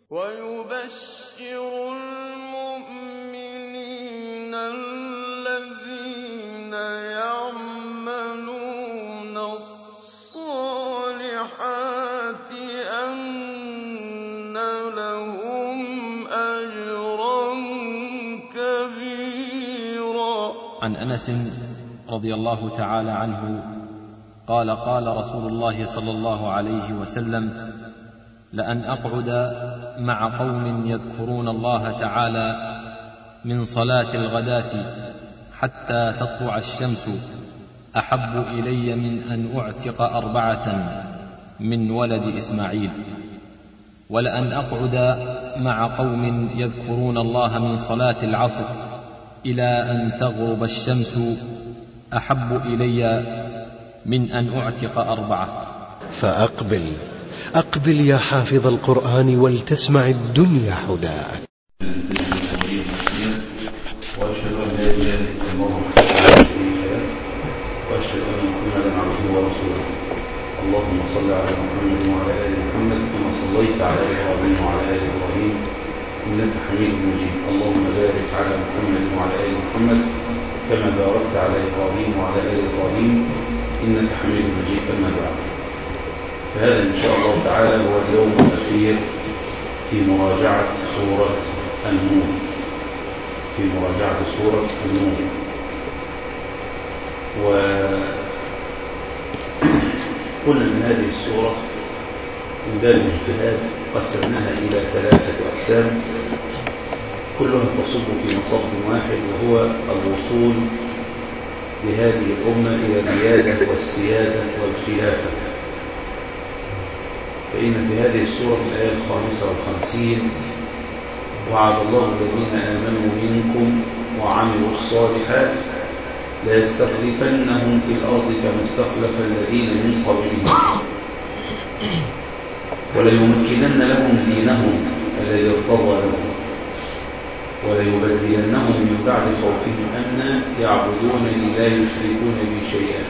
وَيُبَشِّرُ الْمُؤْمِنِينَ الَّذِينَ يَعْمَلُونَ الصَّالِحَاتِ أَنَّ لَهُمْ أَجْرًا كَبِيرًا عن انس رضي الله تعالى عنه قال قال رسول الله صلى الله عليه وسلم لان اقعد مع قوم يذكرون الله تعالى من صلاه الغداه حتى تطلع الشمس احب الي من ان اعتق اربعه من ولد اسماعيل ولان اقعد مع قوم يذكرون الله من صلاه العصر الى ان تغرب الشمس احب الي من ان اعتق اربعه فأقبل أقبل يا حافظ القرآن ولتسمع الدنيا حداك واشهد ان لا اله الا الله وحده لا شريك له واشهد ان محمدا عبده ورسوله اللهم صل على محمد وعلى ال محمد كما صليت على ابراهيم وعلى ال ابراهيم انك حميد مجيد اللهم بارك على محمد وعلى ال محمد كما باركت على ابراهيم وعلى ال ابراهيم انك حميد مجيد اما بعد فهذا ان شاء الله تعالى هو اليوم الاخير في مراجعه سوره النور في مراجعة سورة النور وقلنا من هذه السورة من باب الاجتهاد قسمناها إلى ثلاثة أقسام كلها تصب في مصب واحد وهو الوصول بهذه الأمة إلى الريادة والسيادة والخلافة فإن في هذه السورة الآية الخامسة والخمسين وعد الله الذين آمنوا منكم وعملوا الصالحات ليستخلفنهم في الأرض كما استخلف الذين من قبلهم وليمكنن لهم دينهم الذي ارتضى لهم وليبدلنهم من بعد خوفهم أمنا يعبدونني لا يشركون بي شيئا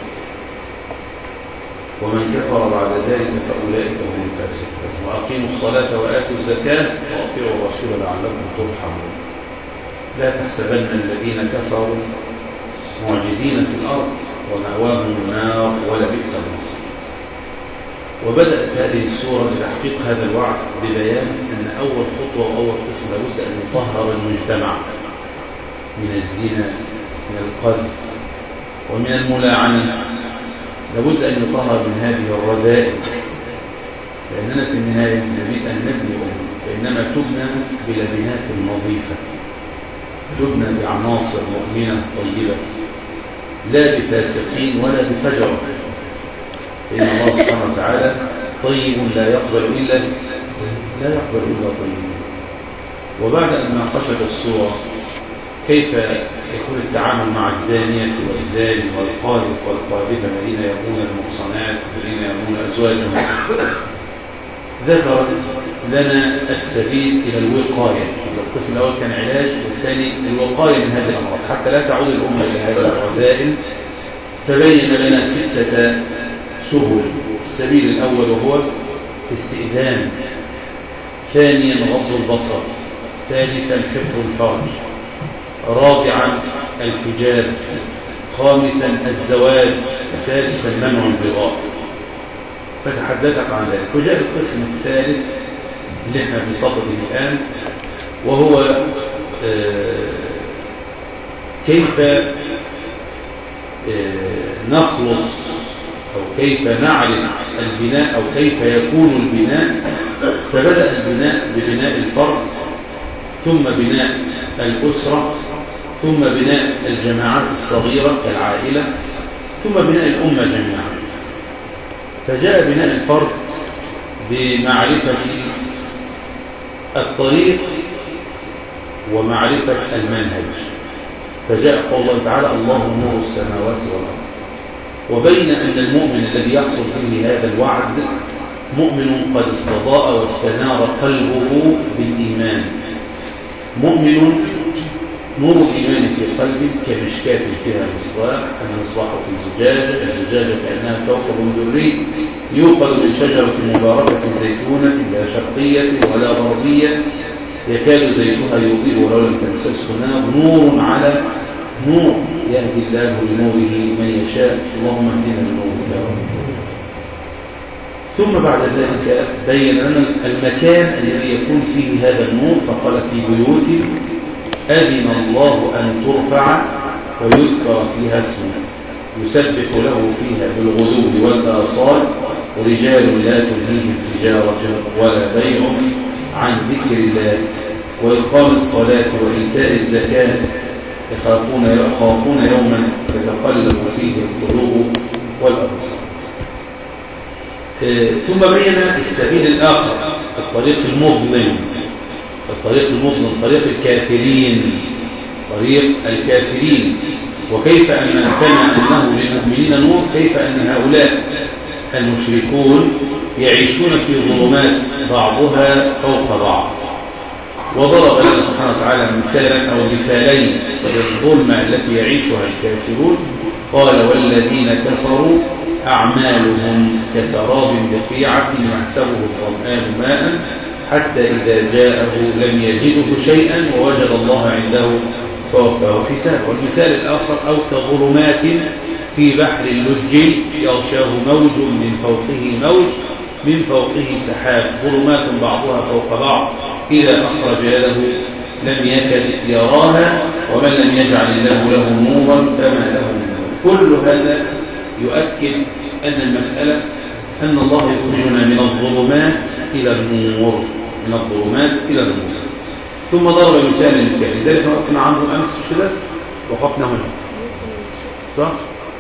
ومن كفر بعد ذلك فأولئك هم الفاسقون وأقيموا الصلاة وآتوا الزكاة وأطيعوا الرسول لعلكم ترحمون لا تحسبن الذين كفروا معجزين في الأرض ومأواهم النار ولبئس المصير وبدأت هذه السورة بتحقيق هذا الوعد ببيان أن أول خطوة وأول قسم لابد أن يطهر المجتمع من الزنا من القذف ومن الملاعنة لابد أن يطهر من هذه الرذائل لأننا في النهاية نريد أن نبني أمة فإنما تبنى بلبنات نظيفة تبنى بعناصر مؤمنة طيبة لا بفاسقين ولا بفجر فإن الله سبحانه وتعالى طيب لا يقبل إلا لا يقبل إلا طيب وبعد أن ناقشت الصورة كيف يكون التعامل مع الزانية والزاني والقاذف والقاذفة الذين يرمون المحصنات والذين يرمون أزواجهم ذكرت لنا السبيل إلى الوقاية القسم الأول كان علاج والثاني الوقاية من هذه الأمراض حتى لا تعود الأمة إلى هذه الرذائل فبين لنا ستة سبل السبيل الأول هو استئذان ثانيا غض البصر ثالثا حفظ الفرج رابعا الحجاب خامسا الزواج سادسا منع البغاء فتحدثك عن ذلك وجاء القسم الثالث اللي احنا بصدده الآن وهو كيف نخلص أو كيف نعرف البناء أو كيف يكون البناء فبدأ البناء ببناء الفرد ثم بناء الأسرة ثم بناء الجماعات الصغيرة كالعائلة ثم بناء الأمة جميعا فجاء بناء الفرد بمعرفة الطريق ومعرفة المنهج فجاء قول الله تعالى الله نور السماوات والأرض وبين أن المؤمن الذي يحصل به هذا الوعد مؤمن قد استضاء واستنار قلبه بالإيمان مؤمن نور الإيمان في قلبك كمشكاة فيها مصباح المصباح في زجاجة الزجاجة كأنها كوكب دري يوقد من شجرة مباركة زيتونة لا شرقية ولا غربية يكاد زيتها يضيء ولو لم تمسسه نار نور على نور يهدي الله لنوره من يشاء اللهم اهدنا لنورك يا رب ثم بعد ذلك بين لنا المكان الذي يكون فيه هذا النور فقال في بيوت أذن الله أن ترفع ويذكر فيها اسمه يسبح له فيها بالغدو والآصال رجال لا تلهيهم تجارة ولا بيع عن ذكر الله وإقام الصلاة وإيتاء الزكاة يخافون يخافون يوما تتقلب فيه القلوب والأبصار ثم بين السبيل الآخر الطريق المظلم الطريق المظلم طريق الكافرين طريق الكافرين وكيف أن كما أنه للمؤمنين نور كيف أن هؤلاء المشركون يعيشون في ظلمات بعضها فوق بعض وضرب لنا سبحانه وتعالى مثالا أو مثالين للظلمة التي يعيشها الكافرون قال والذين كفروا أعمالهم كسراب بقيعة يحسبه الظمآن ماء حتى إذا جاءه لم يجده شيئا ووجد الله عنده فوفاه حسابه والمثال الآخر أو كظلمات في بحر اللج يغشاه موج من فوقه موج من فوقه سحاب ظلمات بعضها فوق بعض إذا أخرج يده لم يكد يراها ومن لم يجعل الله له نورا فما له من نور كل هذا يؤكد أن المسألة أن الله يخرجنا من الظلمات إلى النور من الظلمات إلى النور ثم ضرب مثال للكافر ذلك وقفنا عنه أمس مش كده وقفنا هنا صح؟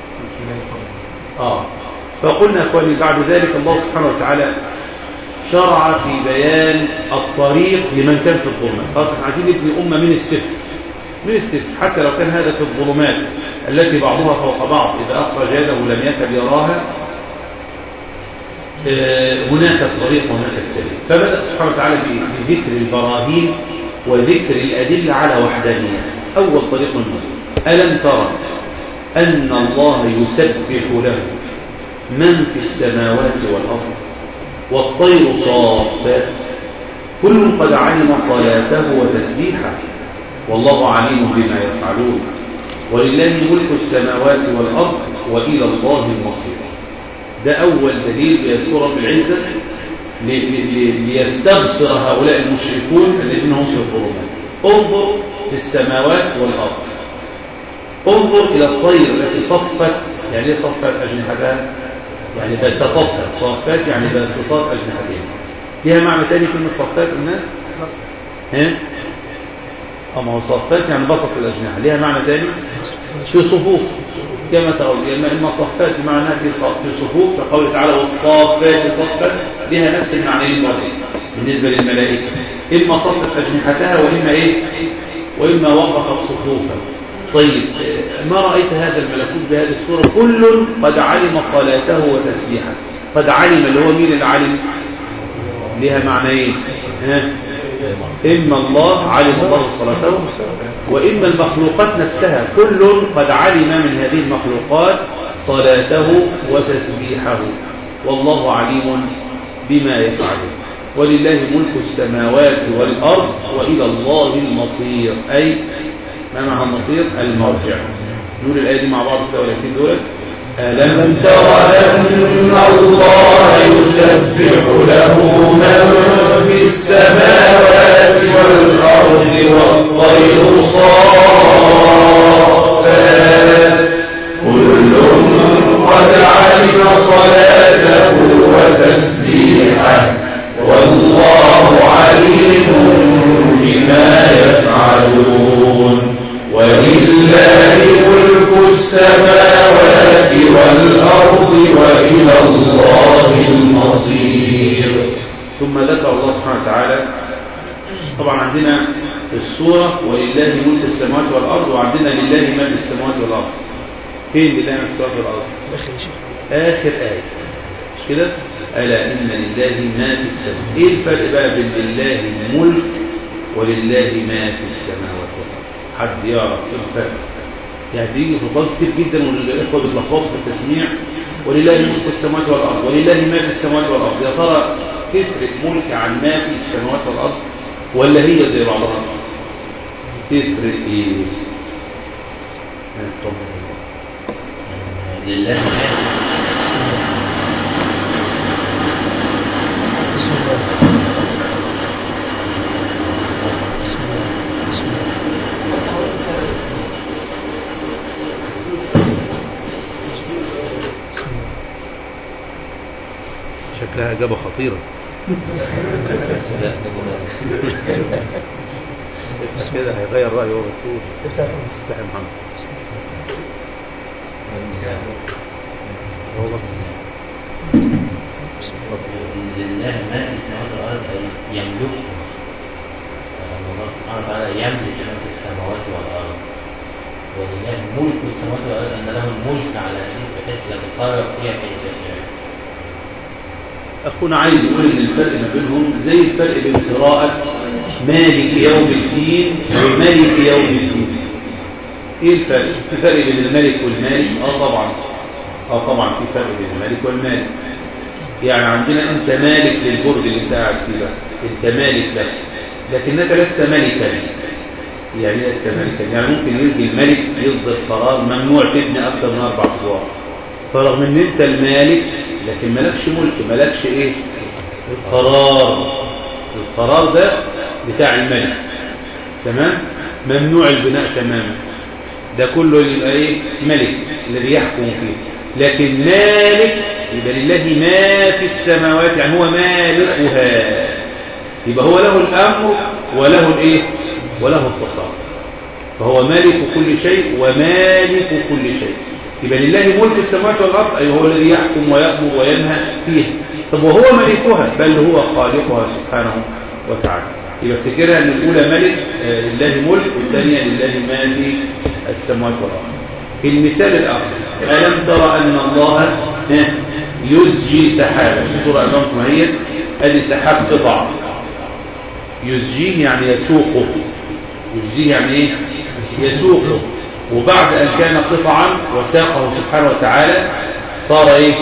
آه فقلنا أخواني بعد ذلك الله سبحانه وتعالى شرع في بيان الطريق لمن كان في الظلمات خلاص احنا عايزين نبني أمة من الصفر من الصفر حتى لو كان هذا في الظلمات التي بعضها فوق بعض إذا أخرج يده لم يكد يراها هناك الطريق وهناك السبيل فبدأ سبحانه وتعالى بذكر البراهين وذكر الأدلة على وحدانيته أول طريق منه ألم ترى أن الله يسبح له من في السماوات والأرض والطير صافات كل قد علم صلاته وتسبيحه والله عليم بما يفعلون ولله ملك السماوات والأرض وإلى الله المصير ده أول دليل يذكر رب العزة ليستبصر هؤلاء المشركون الذين هم في الظلمات انظر في السماوات والأرض انظر إلى الطير التي صفت يعني ايه صفت أجنحتها يعني باسطتها صفات يعني باسطات أجنحتها ليها معنى تاني كلمة صفات الناس ها أما هو صفات يعني بسط الأجنحة ليها معنى تاني في صفوف كما تقول يعني إما صفات معناها في صفوف فقوله تعالى والصافات صفا لها نفس المعنيين برضه بالنسبة للملائكة إما صفت أجنحتها وإما إيه وإما وقفت صفوفا طيب ما رأيت هذا الملكوت بهذه الصورة كل قد علم صلاته وتسبيحه قد علم اللي هو مين العلم لها معنيين ها إما الله علم الله صلاته وإما المخلوقات نفسها كل قد علم من هذه المخلوقات صلاته وتسبيحه والله عليم بما يفعل ولله ملك السماوات والأرض وإلى الله المصير أي ما معنى المصير المرجع نقول الآية دي مع بعض كده ولا كده دولت ألم تر أن الله يسبح له من في السماوات والأرض والطير صافات كل قد علم صلاته وتسبيحه والله عليم بما يفعلون ولله ملك السماوات والأرض وإلى الله المصير ثم ذكر الله سبحانه وتعالى طبعا عندنا السورة ولله ملك السماوات والأرض وعندنا لله ما في السماوات والأرض فين لله ما في السماوات والأرض آخر آية مش كده ألا إن لله ما في السماوات إيه الفرق بقى بين لله ملك ولله ما في السماوات والأرض حد يعرف ايه الفرق يعني دي خطوات كتير جدا والاخوه بيتلخبطوا في التسميع ولله ملك السماوات والارض ولله ما في السماوات والارض يا ترى تفرق ملك عن ما في السماوات والارض ولا هي زي بعضها تفرق ايه اتفضل لله ما بسم الله بسم الله بسم الله بسم الله شكلها اجابه خطيره لا كده بس كده هيغير رايه هو بس هو افتح يا محمد هو لله ما في السماوات والارض أي يملك الله سبحانه وتعالى يملك ما في السماوات والارض ولله ملك السماوات والارض ان له الملك على شيء بحيث يتصرف فيها كيف يشاء أخونا عايز يقول إن الفرق ما بينهم زي الفرق بين قراءة مالك يوم الدين وملك يوم الدين. إيه الفرق؟ في فرق بين الملك والمالك؟ آه طبعا. آه طبعا في فرق بين الملك والمالك. يعني عندنا أنت مالك للبرج اللي أنت قاعد فيه ده، أنت مالك له. لكنك لست ملكا. يعني لست ملكا، يعني ممكن يجي الملك يصدر قرار ممنوع تبني أكثر من أربع أدوار. فرغم ان انت المالك لكن مالكش ملك مالكش ايه القرار القرار ده بتاع الملك تمام ممنوع البناء تماما ده كله يبقى ايه ملك الذي يحكم فيه لكن مالك يبقى لله ما في السماوات يعني هو مالكها يبقى هو له الامر وله الايه وله التصرف فهو مالك كل شيء ومالك كل شيء يبقى لله ملك السماوات والارض اي هو الذي يحكم ويامر وينهى فيها طب وهو ملكها بل هو خالقها سبحانه وتعالى يبقى افتكرها ان الاولى ملك آه، لله ملك والثانيه لله ما في السماوات والارض المثال الاخر الم ترى ان الله ها، يزجي سحابا الصوره امامكم هي ادي سحاب قطع يزجيه يعني يسوقه يزجيه يعني ايه يسوقه وبعد أن كان قطعا وساقه سبحانه وتعالى صار إيه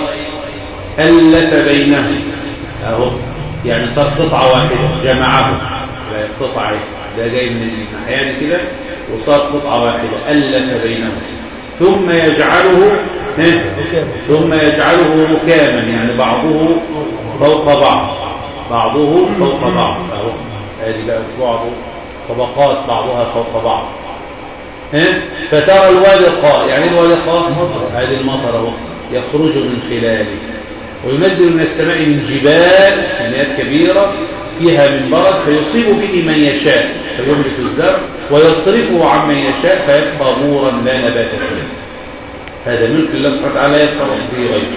ألف بينهم أهو يعني صار قطعة واحدة جمعه قطعة إيه؟ ده جاي من الناحية كده وصار قطعة واحدة ألف بينهم ثم يجعله ها؟ ثم يجعله ركاما يعني بعضه فوق بعض بعضه فوق بعض أهو هذه بقى بعضه طبقات بعضها فوق بعض ها؟ فترى الودق يعني ايه الودق هذه المطر اهو يخرج من خلاله وينزل من السماء من جبال كميات كبيرة فيها من برد فيصيب به من يشاء فيهلك الزرع ويصرفه عن من يشاء فيبقى مورا لا نبات فيه هذا ملك الله سبحانه وتعالى لا يتصرف فيه غيره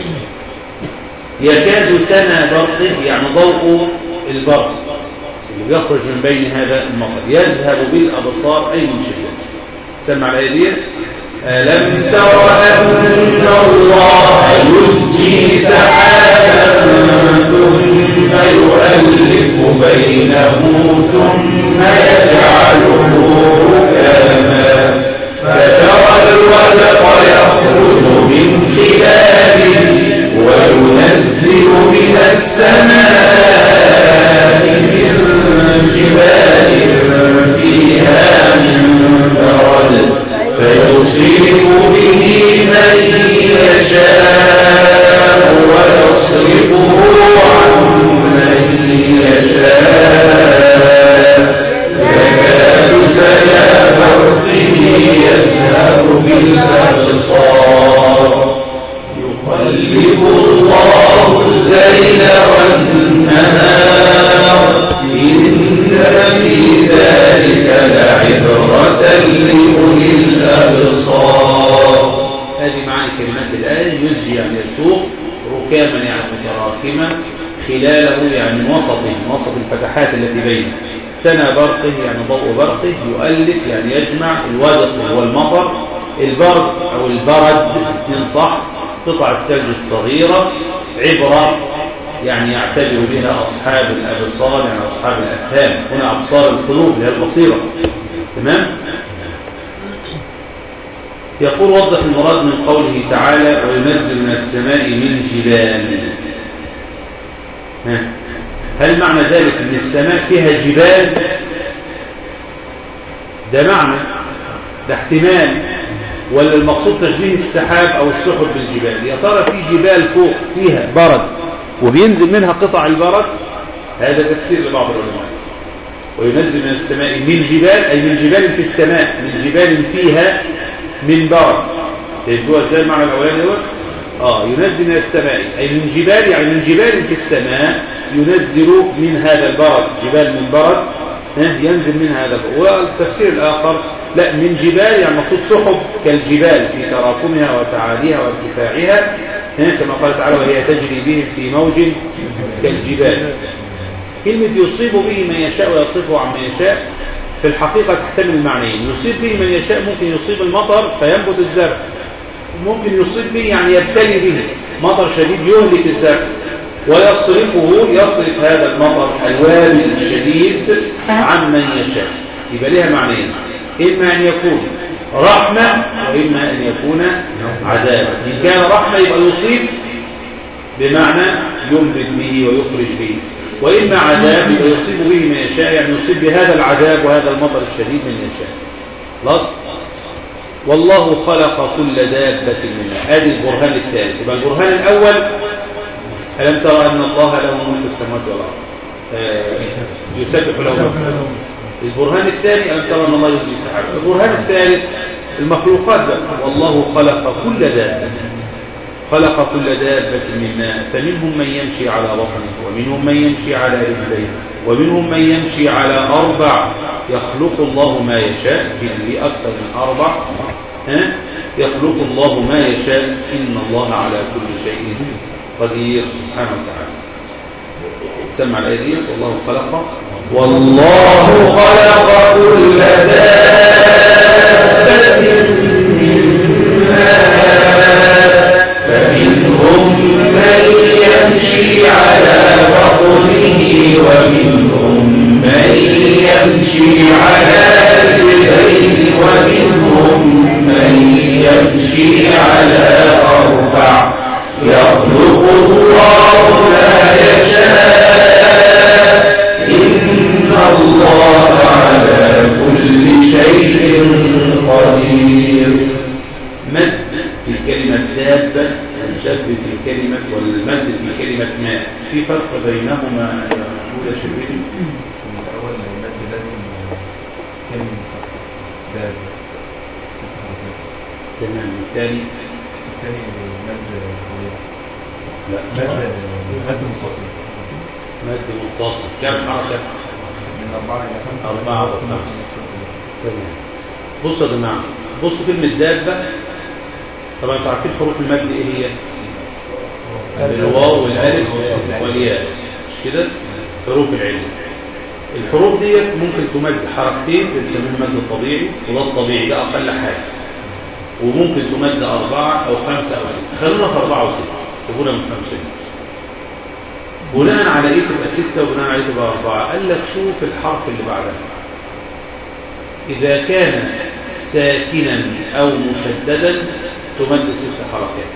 يكاد سنة برقه يعني ضوء البرق اللي بيخرج من بين هذا المطر يذهب بالأبصار أي من شدته سمع الآية دي ألم تر أن الله يزجي سحابا ثم يؤلف بينه ثم يجعله ركاما فترى الودق يخرج من خلاله وينزل من السماء من جبال فيها من برد فيصيب به من يشاء ويصرفه عن من يشاء يكاد سنا برقه يذهب بالأبصار يقلب الله الليل والنهار إن في ذلك لعبرة لأولي الأبصار هذه معاني كلمات الآية يزجي يعني يسوق ركاما يعني متراكمة خلاله يعني من وسطه من وسط الفتحات التي بينه سنة برقه يعني ضوء برقه يؤلف يعني يجمع الودق هو المطر البرد أو البرد اثنين صح قطع الثلج الصغيرة عبرة يعني يعتبر بها أصحاب الأبصار يعني أصحاب الأفهام هنا أبصار القلوب اللي هي البصيرة تمام يقول وضح المراد من قوله تعالى وينزل من السماء من جبال ها. هل معنى ذلك ان السماء فيها جبال ده معنى ده احتمال ولا المقصود تشبيه السحاب او السحب بالجبال يا ترى في جبال فوق فيها برد وبينزل منها قطع البرد هذا تفسير لبعض العلماء وينزل من السماء من جبال أي من جبال في السماء من جبال فيها من برد تجدوها ازاي المعنى الأولاني هو آه ينزل من السماء أي من جبال يعني من جبال في السماء ينزل من هذا البرد جبال من برد ها، ينزل من هذا البرد والتفسير الآخر لا من جبال يعني مقصود سحب كالجبال في تراكمها وتعاليها وارتفاعها ها، كما قال تعالى وهي تجري بهم في موج كالجبال كلمة يصيب به من يشاء ويصفه عن من يشاء في الحقيقة تحتمل المعنيين يصيب به من يشاء ممكن يصيب المطر فينبت الزرع ممكن يصيب به يعني يبتلي به مطر شديد يهلك الزرع ويصرفه يصرف هذا المطر الوابل الشديد عن من يشاء يبقى لها معنيين إما أن يكون رحمة وإما أن يكون عذاب إن كان رحمة يبقى يصيب بمعنى ينبت به ويخرج به وإما عذاب يبقى يصيب به من يشاء يعني يصيب بهذا العذاب وهذا المطر الشديد من يشاء خلاص والله خلق كل دابة منها ادي البرهان الثالث يبقى البرهان الأول ألم ترى أن الله له ملك السماوات والأرض آه، يسبح له ما في السماوات. البرهان الثاني ألم ترى أن الله يزيل السحاب البرهان الثالث المخلوقات بقى والله خلق كل دابة خلق كل دابة من ماء فمنهم من يمشي على بطنه ومنهم من يمشي على رجليه ومنهم من يمشي على أربع يخلق الله ما يشاء في اللي أكثر من أربع ها؟ يخلق الله ما يشاء إن الله على كل شيء قدير سبحانه وتعالى سمع الآية دي والله خلق والله خلق كل دابة من ماء فمنهم من يمشي على بطنه ومنهم من يمشي على رجلين ومنهم من يمشي على أربع يخلق الله ما يشاء إن الله على كل شيء قدير مد في كلمة دابة والدب في كلمة والمد في كلمة ماء في فرق بينهما يا شبيبي الأول المد لازم كلمة صح ده ست حركات تمام الثاني الثاني مد طويل لا مد مد منفصل مد متصل كم حركة من أربعة إلى خمسة أربعة وخمسة. تمام بصوا يا جماعة بصوا كلمة دابة طبعا انتوا عارفين حروف المد ايه هي الواو والالف والياء مش كده حروف العلم الحروف ديت ممكن تمد حركتين بنسميه المد الطبيعي وده الطبيعي ده اقل حاجه وممكن تمد أربعة أو خمسة أو ستة خلونا في أربعة وستة سيبونا من خمسين بناء على إيه تبقى ستة وبناء على إيه تبقى أربعة قال لك شوف الحرف اللي بعدها إذا كان ساكنا أو مشددا تمد ست حركات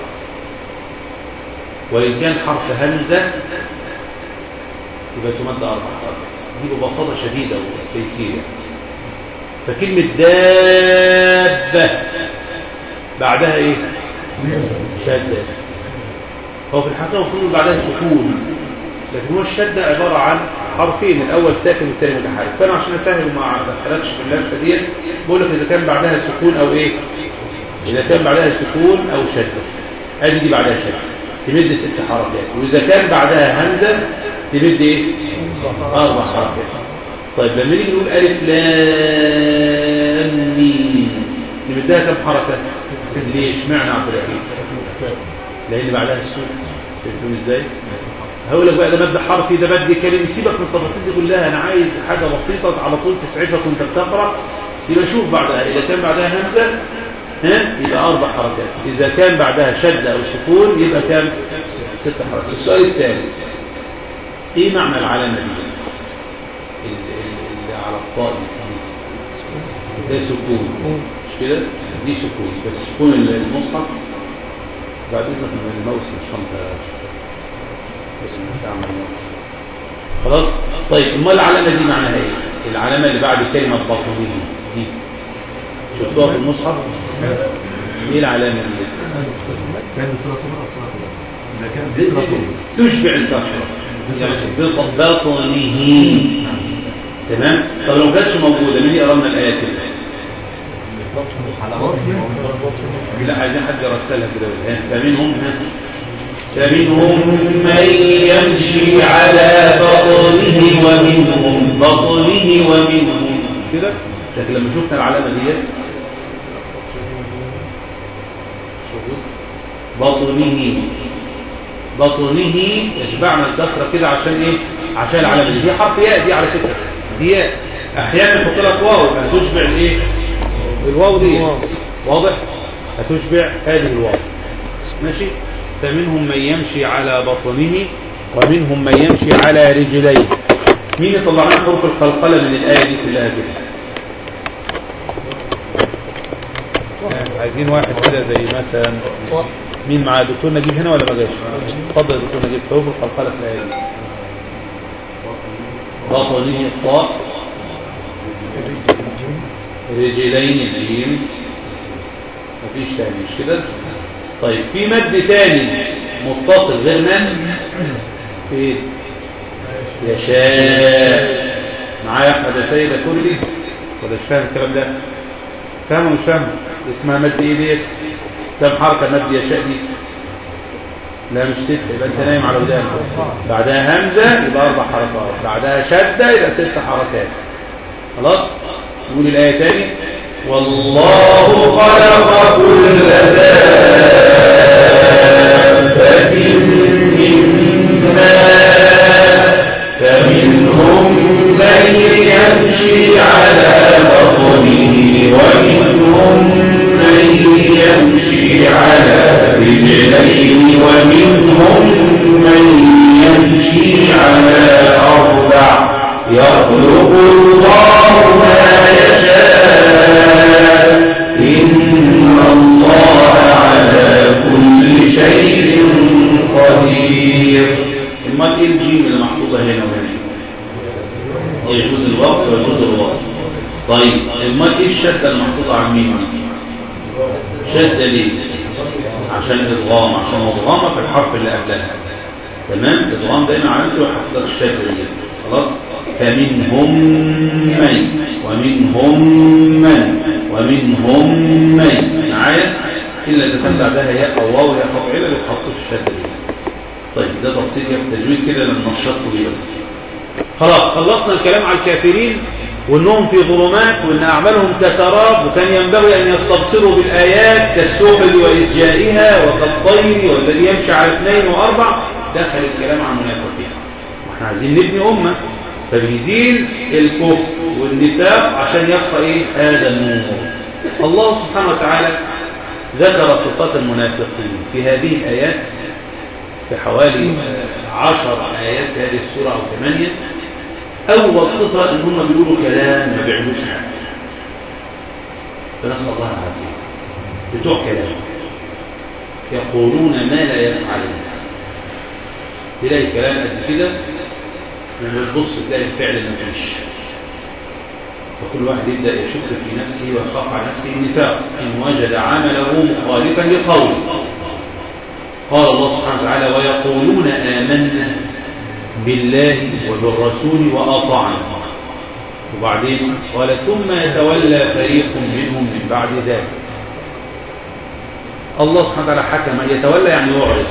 وإن كان حرف همزة يبقى تمد أربع حركات دي ببساطة شديدة وتيسير فكلمة دابة بعدها إيه؟ شدة هو في الحقيقة المفروض بعدها سكون لكن هو الشدة عبارة عن حرفين الأول ساكن والثاني متحرك فأنا عشان أسهل وما أدخلكش في اللفة ديت بقول لك إذا كان بعدها سكون أو إيه؟ إذا كان بعدها سكون أو شدة أدي دي بعدها شدة تمد ست حركات وإذا كان بعدها همزة تمد إيه؟ أربع حركات طيب لما نيجي نقول ألف لام ميم نمدها كم حركة؟ ليش؟ معنى عبد الرحيم لأن بعدها سكون فهمتوا إزاي؟ هقول لك بقى ده مد حرفي ده مد كلمي سيبك من التفاصيل دي كلها انا عايز حاجه بسيطه على طول تسعفك وانت بتقرا يبقى شوف بعدها اذا كان بعدها همزه ها يبقى اربع حركات اذا كان بعدها شده او سكون يبقى كام ست حركات السؤال الثاني ايه معنى العلامه دي اللي على الطاء دي ده سكون مش مش كده دي سكون بس سكون المصحف بعد اذنك من الماوس الشنطه بس مش هعمل خلاص طيب امال العلامه دي معناها ايه العلامه اللي بعد كلمه بطنه دي شفتوها في المصحف ايه العلامه دي كان بصلة صغرى أو صلة ثلاثة إذا كان بصلة صغرى تشبع الكسره يعني بطنه تمام طب لو ما كانتش موجوده مين يقرا لنا الايه كده لا عايزين حد يرتلها كده بالهان فمنهم ها فمنهم من يمشي على بطنه ومنهم بطنه ومنهم كده لكن لما شفنا العلامه ديت بطنه بطنه يشبعنا الكسره كده عشان ايه عشان العلامه دي دي حرف ياء دي على فكره دي ياء احيانا يحط لك واو هتشبع الايه الواو دي واضح هتشبع هذه الواو ماشي فمنهم من يمشي على بطنه ومنهم من يمشي على رجليه مين يطلع لنا حروف القلقله من الايه دي كلها كده عايزين واحد كده زي مثلا مين معاه دكتور نجيب هنا ولا ما جاش اتفضل يا دكتور نجيب حروف القلقله في الايه دي بطنه الطاء رجلين الجيم مفيش تاني مش كده طيب في مد تاني متصل غير من فين يشاء معايا احمد يا سيد كردي ولا مش فاهم الكلام ده فاهم مش فاهم اسمها مد ايه ديت كم حركه مد يشاء دي لا مش ستة يبقى انت نايم على ودانك بعدها همزة يبقى أربع حركات بعدها شدة يبقى ست حركات خلاص نقول الآية تاني والله خلق كل دابة من ماء فمنهم من يمشي على بطنه ومنهم من يمشي على رجلين ومنهم من يمشي على أربع يخلق الله ما يشاء إن الله على كل شيء قدير امال ايه الجيم اللي محطوطة هنا وهنا يجوز الوقف ويجوز الوصف طيب امال ايه الشدة المحطوطة على مين شدة ليه عشان ادغام عشان مضغامة في الحرف اللي قبلها تمام ادغام دايما علامته حطت الشدة دي خلاص فمنهم من ومنهم من ومنهم من معايا الا اذا كان بعدها ياء او واو ياء او عله بيتحطوا الشده دي طيب ده تفصيل في التجويد كده لما نشطكم بيه بس خلاص خلصنا الكلام على الكافرين وانهم في ظلمات وان اعمالهم كسراب وكان ينبغي ان يستبصروا بالايات كالسبل وازجائها وكالطير والذي يمشي على اثنين واربع دخل الكلام عن المنافقين واحنا عايزين نبني امه فبيزيل الكفر والنفاق عشان يبقى ايه هذا النور الله سبحانه وتعالى ذكر صفات المنافقين في هذه الايات في حوالي عشر آيات في هذه السورة أو ثمانية أول صفة إن هم بيقولوا كلام ما بيعملوش حاجة فنسأل الله العافية بتوع كلام يقولون ما لا يفعلون تلاقي كلام قد كده وبتبص تلاقي الفعل ما فيش فكل واحد يبدأ يشك في نفسه ويخاف على نفسه النفاق إن وجد عمله مخالفا لقوله قال الله سبحانه وتعالى ويقولون آمنا بالله وبالرسول وأطعنا وبعدين قال ثم يتولى فريق منهم من بعد ذلك الله سبحانه وتعالى حكم يتولى يعني يعرض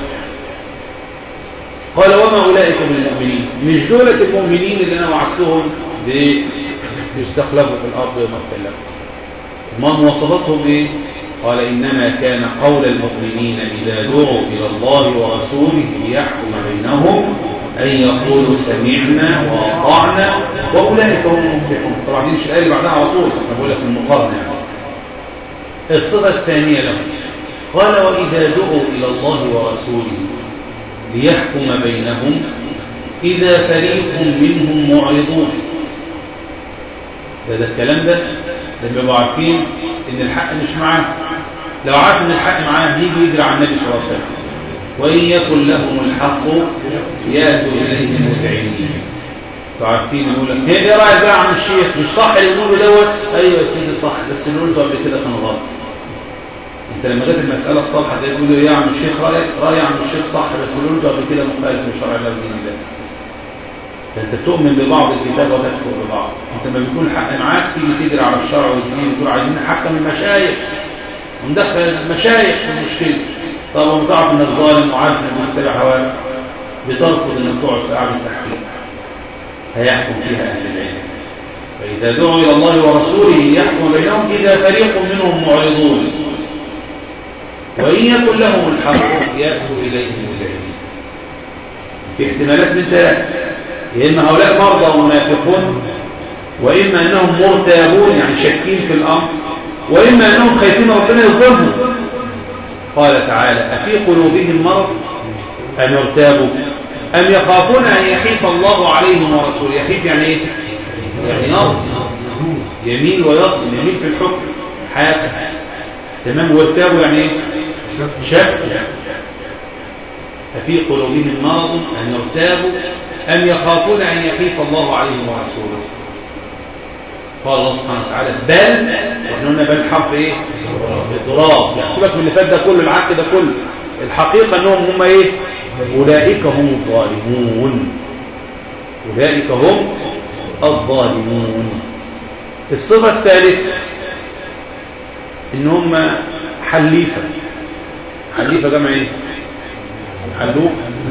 قال وما أولئك بالمؤمنين مش دولة المؤمنين اللي أنا وعدتهم بيستخلفوا في الأرض يوم القيامة ما مواصفاتهم إيه قال إنما كان قول المؤمنين إذا دعوا إلى الله ورسوله ليحكم بينهم أن يقولوا سمعنا وأطعنا وأولئك هم المفلحون طبعا دي مش الآية اللي بعدها على طول أنا بقول لك المقارنة يعني الصفة الثانية لهم قال وإذا دعوا إلى الله ورسوله ليحكم بينهم إذا فريق منهم معرضون ده ده الكلام ده لما يبقوا عارفين ان الحق مش معاه لو عارف ان الحق معاه يجي يجري على النبي صلى الله عليه وسلم وان يكن لهم الحق ياتوا اليه مذعنين عارفين يقول لك هي ايه رايك بقى يا عم الشيخ مش صح اللي بنقوله دوت ايوه يا سيدي صح بس اللي قلته قبل كده كان غلط انت لما جت المساله في صالحك ده تقول له يا عم الشيخ رايك راي يا عم الشيخ صح بس اللي قلته قبل كده مخالف لشرع الله ودين الله فانت بتؤمن ببعض الكتاب وتكفر ببعض انت لما بيكون الحق معاك تيجي تجري على الشرع والدين وتقول عايزين نحكم المشايخ وندخل المشايخ في المشكله طب وانت تعرف انك ظالم وعارف انك بتتبع هواك بترفض انك تقعد في قعده التحكيم هيحكم فيها اهل العلم فاذا دعوا الى الله ورسوله يحكم بينهم اذا فريق منهم معرضون وان يكن لهم الحق ياتوا اليه مذعنين في احتمالات من ثلاث يا اما هؤلاء مرضى ومنافقون واما انهم مرتابون يعني شاكين في الامر واما انهم خايفين ربنا يظلمهم قال تعالى افي قلوبهم مرض ام ارتابوا ام يخافون ان يحيف الله عليهم ورسوله يحيف يعني ايه يعني نظر يميل ويظلم يميل في الحكم حاكم تمام وارتابوا يعني ايه شك أفي قلوبهم مرض أن يرتابوا أم يخافون أن يخيف الله عليهم ورسوله قال الله سبحانه وتعالى بل واحنا قلنا بل حرف ايه اضراب يعني سيبك من اللي فات ده كله العك ده كله الحقيقه انهم هم ايه اولئك هم الظالمون اولئك هم الظالمون الصفه الثالثه ان هم حليفه حليفه جمع ايه حلوف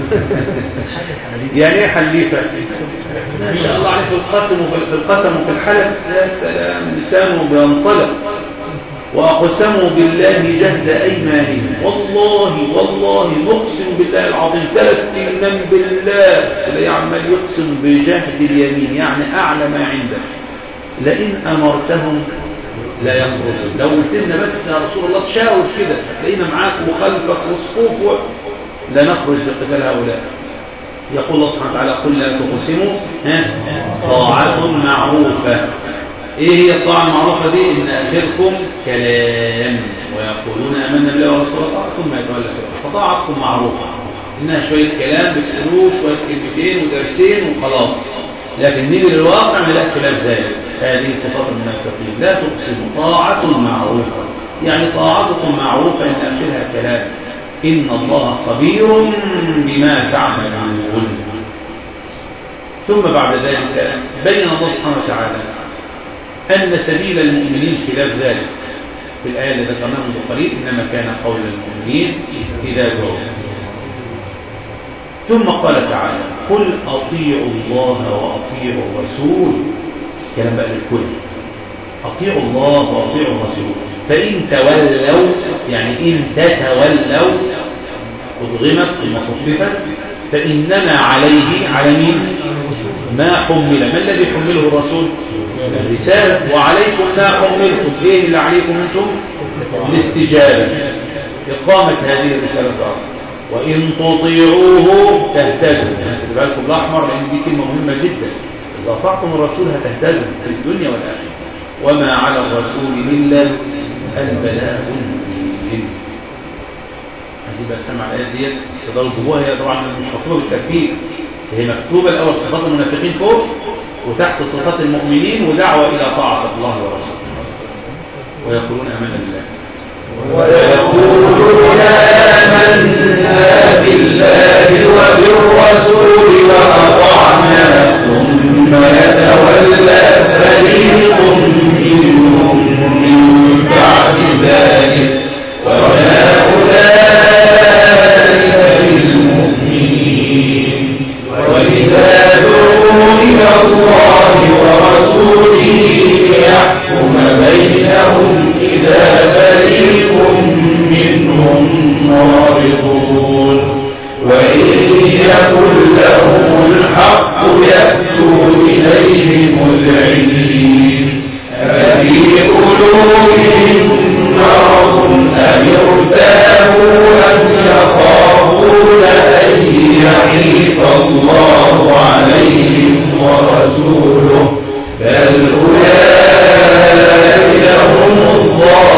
يعني ايه حليفه ما شاء الله عليه في القسم وفي القسم وفي الحلف يا سلام لسانه بينطلق واقسموا بالله جهد ايمانهم والله والله نقسم بالله العظيم ثلاث ايمان بالله تلاقيه عمال يقسم بجهد اليمين يعني اعلى ما عنده لئن امرتهم لا يخرجون لو قلت لنا بس يا رسول الله تشاور كده هتلاقينا معاك وخلفك وصفوف و... لا نخرج لقتال هؤلاء يقول الله سبحانه وتعالى قل لا تقسموا طاعة معروفة ايه هي الطاعة المعروفة دي ان اخركم كلام ويقولون امنا بالله ورسوله طاعة ثم يتولى فطاعتكم معروفة انها شوية كلام بتقولوه شوية كلمتين ودرسين وخلاص لكن نيجي للواقع نلاقي خلاف ذلك هذه صفات المنافقين لا تقسموا طاعة معروفة يعني طاعتكم معروفة ان اخرها كلام إن الله خبير بما تعملون ثم بعد ذلك بين الله سبحانه وتعالى أن سبيل المؤمنين خلاف ذلك في الآية اللي ذكرناها منذ قليل إنما كان قول المؤمنين إذا دعوا ثم قال تعالى قل أطيعوا الله وأطيعوا الرسول كلام بقى للكل أطيعوا الله وأطيعوا الرسول فإن تولوا يعني إن تتولوا أضغمت ثم خففت فإنما عليه على مين ما حمل ما الذي حمله الرسول الرسالة وعليكم ما حملتم إيه اللي عليكم أنتم الاستجابة إقامة هذه الرسالة وإن تطيعوه تهتدوا خدوا بالكم الأحمر لأن دي كلمة مهمة جدا إذا أطعتم الرسول هتهتدوا في الدنيا والآخرة وما على الرسول إلا البلاغ المبين عايزين بقى تسمع الآيات ديت تقدروا تجيبوها هي طبعا مش مكتوبة بالترتيب هي مكتوبة الأول صفات المنافقين فوق وتحت صفات المؤمنين ودعوة إلى طاعة الله ورسوله ويقولون آمنا بالله ويقولون آمنا بالله وبالرسول وأطعنا ثم يتولى فريق منهم من بعد ذلك وما أولئك بالمؤمنين وإذا دعوا إلى الله ورسوله ليحكم بينهم إذا فريق منهم معرضون وإن يكن لهم الحق يأتوا إليه مذعنين أفي قلوبهم مرض أم ارتابوا أم يخافون أن يحيف الله عليهم ورسوله بل أولئك هم الظالمون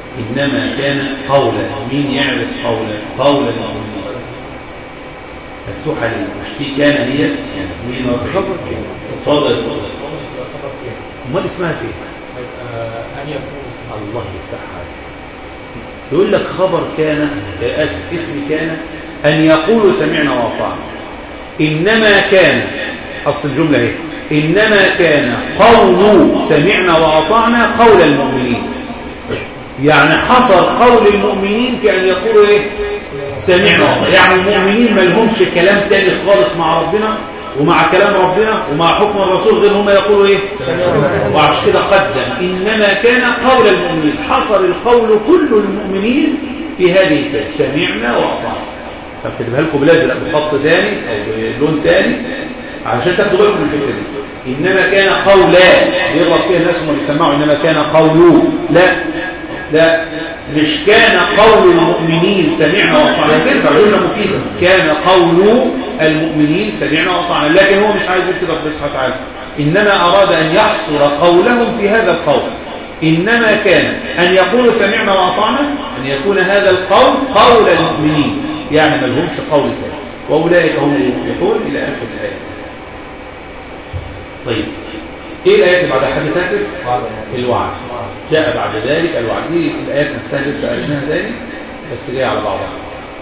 إنما كان قولا مين يعرف قولا قولا المؤمنين مفتوحة ليه مش في كان هي يعني مين اتفضل اتفضل امال اسمها فين أن يكون الله يفتح عليك يقول لك خبر كان آسف اسم كان أن يقولوا سمعنا وأطعنا إنما كان أصل الجملة هي إنما كان قول سمعنا وأطعنا قول المؤمنين يعني حصل قول المؤمنين في أن يقولوا إيه سمعنا وأطعنا يعني المؤمنين ما لهمش كلام تاني خالص مع ربنا ومع كلام ربنا ومع حكم الرسول غير هم يقولوا ايه وعشان كده قدم انما كان قول المؤمنين حصل القول كل المؤمنين في هذه الكلمه سمعنا واطعنا فاكتبها لكم بالازرق بخط ثاني او بلون ثاني علشان تاخدوا بالكم من الحته دي انما كان قولا يغلط فيها الناس هم بيسمعوا انما كان قولوا لا لا مش كان قول المؤمنين سمعنا واطعنا كده جمله مفيده كان قول المؤمنين سمعنا واطعنا لكن هو مش عايز يكتب ربنا سبحانه وتعالى انما اراد ان يحصر قولهم في هذا القول انما كان ان يقولوا سمعنا واطعنا ان يكون هذا القول قول المؤمنين يعني ما لهمش قول ثاني واولئك هم المفلحون الى اخر الايه طيب ايه الايات اللي بعدها حد فاكر الوعد جاء بعد ذلك الوعد دي الايات نفسها لسه قريناها تاني بس جايه على بعضها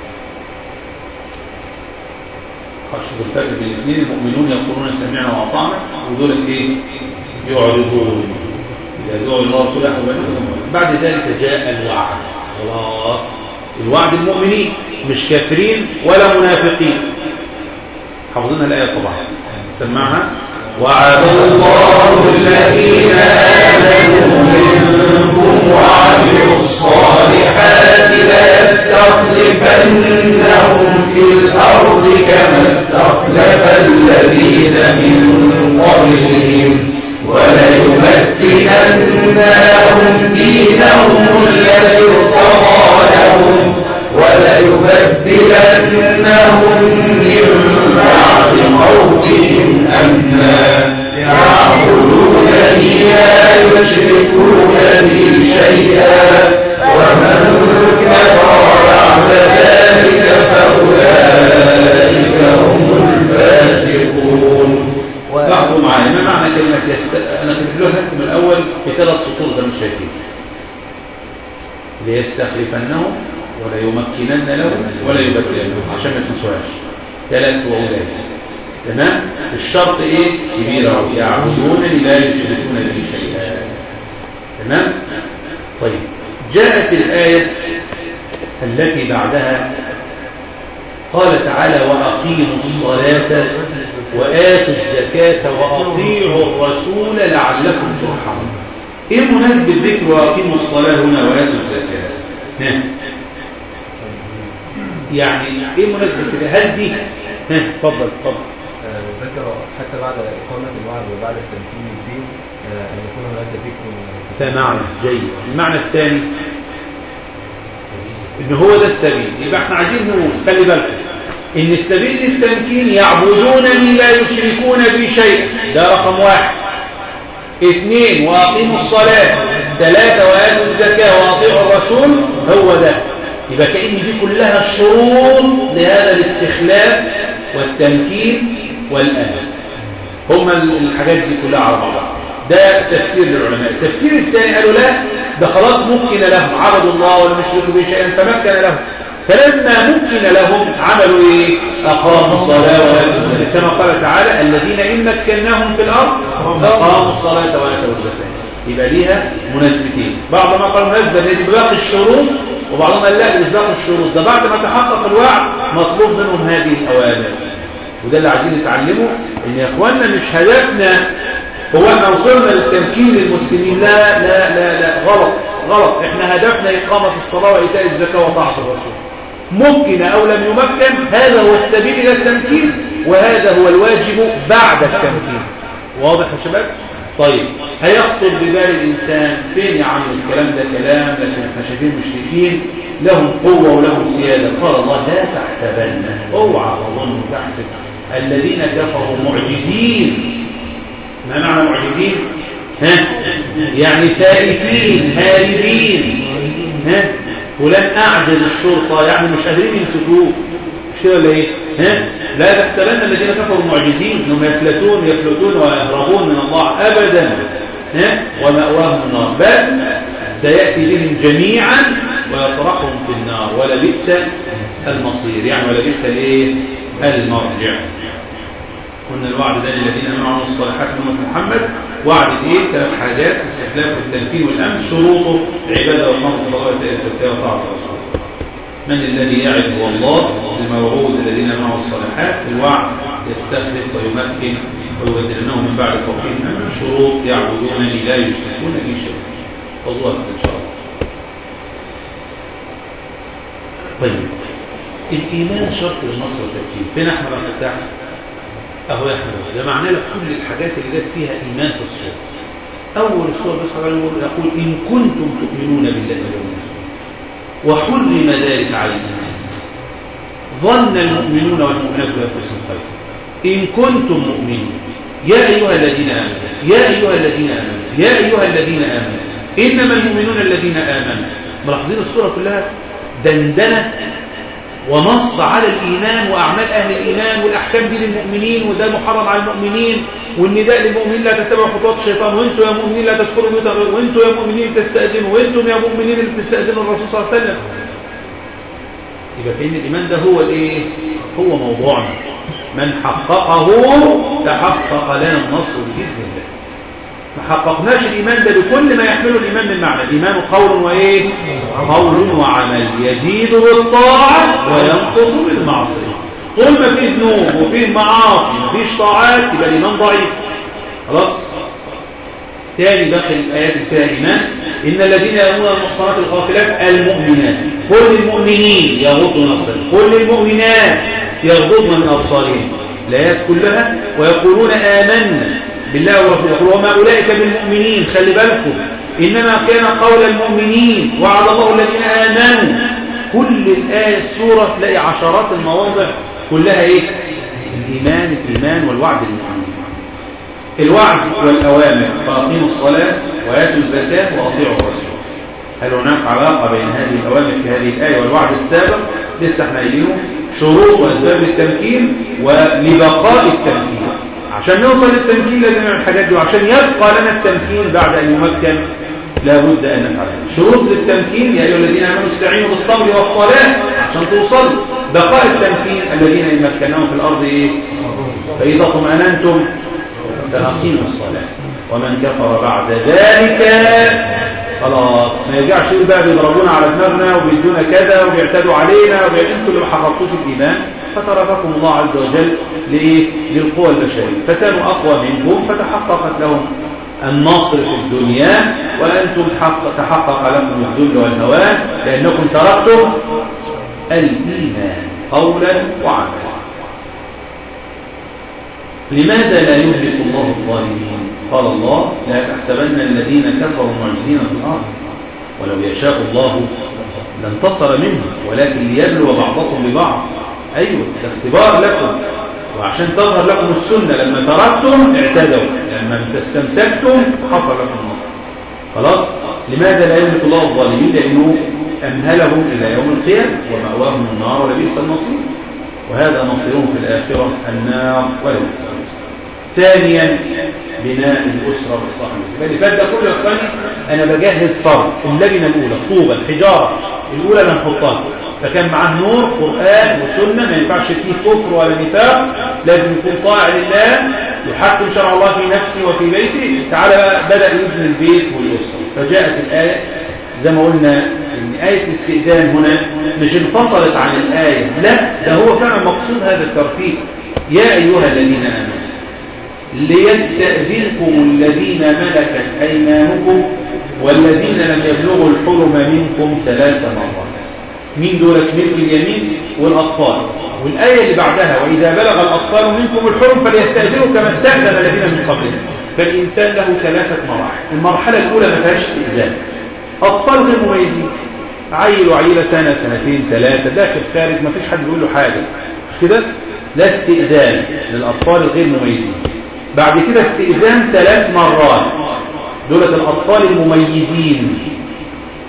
شوف الفرق بين الاثنين المؤمنون يقولون سمعنا واطعنا ودول ايه يعرضون اذا دعوا الله ورسوله بعد ذلك جاء الوعد خلاص الوعد المؤمنين مش كافرين ولا منافقين حافظين الايه طبعا سمعها وعد الله الذين آمنوا منكم وعملوا الصالحات ليستخلفنهم في الأرض كما استخلف الذين من قبلهم وليمكنن لهم دينهم الذي ارتضى لهم وليبدلنهم من بعد خوفهم أمنا يعبدونني لا يشركون بي شيئا ومن كفر بعد ذلك فأولئك هم الفاسقون لاحظوا معايا ما معنى كلمة يست... أنا كنت له لكم الأول في ثلاث سطور زي ما انتم شايفين ليستخلفنهم ولا يمكنن لهم ولا يبدلنهم عشان ما تنسوهاش ثلاث وأولئك تمام الشرط ايه كبير أو يعبدونني لا يشركون بي شيئا تمام طيب جاءت الآية التي بعدها قال تعالى وأقيموا الصلاة وآتوا الزكاة وأطيعوا الرسول لعلكم ترحمون إيه مناسبة ذكر وأقيموا الصلاة هنا وآتوا الزكاة ها. يعني إيه مناسبة كده هل دي ها اتفضل اتفضل ذكر حتى بعد إقامة الوعد وبعد تمكين الدين آه، أن يكون هناك ذكر ده معنى جيد المعنى الثاني ان هو ده السبيل يبقى احنا عايزين نقول خلي بالكم ان السبيل للتمكين يعبدونني لا يشركون بي شيئا ده رقم واحد اثنين واقيموا الصلاة ثلاثة وآتوا الزكاة واطيعوا الرسول هو ده يبقى كأن دي كلها شروط لهذا الاستخلاف والتمكين والأمل هما الحاجات دي كلها على بعضها ده تفسير للعلماء التفسير الثاني قالوا لا ده خلاص ممكن لهم عبدوا الله ولم يشركوا به شيئا فمكن لهم فلما مكن لهم عملوا ايه اقاموا الصلاه واتوا الزكاه كما قال تعالى الذين ان مكناهم في الارض اقاموا الصلاه واتوا الزكاه يبقى ليها مناسبتين بعض ما قال مناسبه ان دي باقي الشروط وبعضهم قال لا دي مش باقي الشروط ده بعد ما تحقق الوعد مطلوب منهم هذه الاوامر وده اللي عايزين نتعلمه ان يا اخواننا مش هدفنا هو احنا وصلنا للتمكين للمسلمين لا لا لا لا غلط غلط احنا هدفنا إقامة الصلاة وإيتاء الزكاة وطاعة الرسول ممكن أو لم يمكن هذا هو السبيل إلى التمكين وهذا هو الواجب بعد التمكين واضح يا شباب طيب هيخطر ببال الإنسان فين يا عم الكلام ده كلام لكن احنا شايفين مشركين لهم قوة ولهم سيادة قال الله لا تحسبن اوعى تظن تحسب الذين كفروا معجزين ما معنى معجزين ها يعني ثابتين هاربين ها فلان اعجز الشرطه يعني مش قادرين يمسكوه مش كده ولا ايه ها لا تحسبن الذين كفروا معجزين انهم يفلتون يفلتون ويهربون من الله ابدا ها ومأواهم النار بل سيأتي بهم جميعا ويطرحهم في النار ولا بئس المصير يعني ولا بئس الايه المرجع قلنا الوعد ده للذين امنوا الصالحات من أمة محمد وعد ايه ثلاث حاجات استخلاف التمكين والامن شروطه عباده وقام الصلاه والزكاه وطاعه الرسول من الذي يعد هو الله الموعود الذين امنوا الصالحات الوعد يستخلف ويمكن ويبدلنهم من بعد توفيق من شروط يعبدونني لا يشركون بي شيئا خذوها ان شاء الله طيب الايمان شرط النصر والتكفير فين احمد بن فتاح اهو يا احمد ده معناه لك كل الحاجات اللي جت فيها ايمان في الصوره اول الصوره بس يقول ان كنتم تؤمنون بالله واليوم وحرم ذلك عليكم ظن المؤمنون والمؤمنات بانفسهم خيرا ان كنتم مؤمنين يا ايها الذين امنوا يا ايها الذين امنوا يا ايها الذين امنوا انما المؤمنون الذين امنوا ملاحظين الصوره كلها دندنه ونص على الإيمان وأعمال أهل الإيمان والأحكام دي للمؤمنين وده محرم على المؤمنين والنداء للمؤمنين لا تتبعوا خطوات الشيطان وانتم يا مؤمنين لا تدخلوا بيوتا وانتم يا مؤمنين تستأذنوا وانتم يا مؤمنين اللي بتستأذنوا الرسول صلى الله عليه وسلم يبقى كأن الإيمان ده هو الإيه؟ هو موضوعنا من حققه تحقق لنا النصر بإذن الله ما حققناش الإيمان ده بكل ما يحمله الإيمان من معنى الإيمان قول وإيه قول وعمل يزيد بالطاعة وينقص بالمعصية طول ما فيه ذنوب وفيه معاصي مفيش طاعات يبقى الإيمان ضعيف خلاص تاني باقي الآيات اللي فيها إيمان إن الذين يرمون المحصنات الغافلات المؤمنات كل المؤمنين يغضوا نفسهم كل المؤمنات يغضضن من أبصارهم الآيات كلها ويقولون آمنا بالله ورسوله يقول وما أولئك بالمؤمنين خلي بالكم إنما كان قول المؤمنين وعلى الله الذين آمنوا كل الآية السورة تلاقي عشرات المواضع كلها إيه الإيمان الإيمان والوعد المؤمنين الوعد والأوامر فأقيموا الصلاة وآتوا الزكاة وأطيعوا الرسول هل هناك علاقة بين هذه الأوامر في هذه الآية والوعد السابق لسه احنا قايلينه شروط وأسباب التمكين ولبقاء التمكين عشان نوصل للتمكين لازم نعمل الحاجات دي وعشان يبقى لنا التمكين بعد أن يمكن لابد أن نفعل شروط للتمكين يا أيها الذين آمنوا استعينوا بالصبر والصلاة عشان توصلوا بقاء التمكين الذين إن مكناهم في الأرض إيه فإذا اطمأننتم فأقيموا الصلاة ومن كفر بعد ذلك خلاص ما يرجعش يقول بقى بيضربونا على دماغنا وبيدونا كذا وبيعتدوا علينا وبيعتدوا انتوا اللي ما حققتوش الايمان فترككم الله عز وجل لايه؟ للقوى البشريه فكانوا اقوى منكم فتحققت لهم النصر في الدنيا وانتم حق تحقق لكم الذل والهوان لانكم تركتم الايمان قولا وعملا لماذا لا يهلك الله الظالمين قال الله لا تحسبن الذين كفروا معجزين في الارض ولو يشاء الله لانتصر منهم ولكن ليبلو بعضكم ببعض ايوه ده اختبار لكم وعشان تظهر لكم السنه لما تركتم اعتدوا لما استمسكتم حصل لكم النصر خلاص لماذا لا يهلك الله الظالمين لانه امهلهم الى يوم القيامه وماواهم النار ولبئس المصير وهذا مصيرهم في الآخرة النار ولبئس المصير ثانيا بناء الأسرة وإصلاح المسلمين اللي فات ده كله يا إخواني أنا بجهز فرض اللجنة الأولى طوبة حجارة الأولى اللي هنحطها فكان معاه نور قرآن وسنة ما ينفعش فيه كفر ولا نفاق لازم يكون طاعة لله يحكم شرع الله في نفسه وفي بيته تعالى بدأ يبني البيت والأسرة فجاءت الآية زي ما قلنا ان آية الاستئذان هنا مش انفصلت عن الآية لا ده هو كان مقصود هذا الترتيب يا أيها الذين آمنوا ليستأذنكم الذين ملكت أيمانكم والذين لم يبلغوا الحلم منكم ثلاث مرات مين دولت ملك اليمين والأطفال والآية اللي بعدها وإذا بلغ الأطفال منكم الحلم فليستأذنوا كما استأذن الذين من قبلهم فالإنسان له ثلاثة مراحل المرحلة الأولى ما فيهاش استئذان أطفال غير مميزين عيل وعيلة سنة سنتين ثلاثة داخل خارج ما فيش حد بيقول له حاجة مش كده لا استئذان للأطفال الغير مميزين بعد كده استئذان ثلاث مرات دولة الأطفال المميزين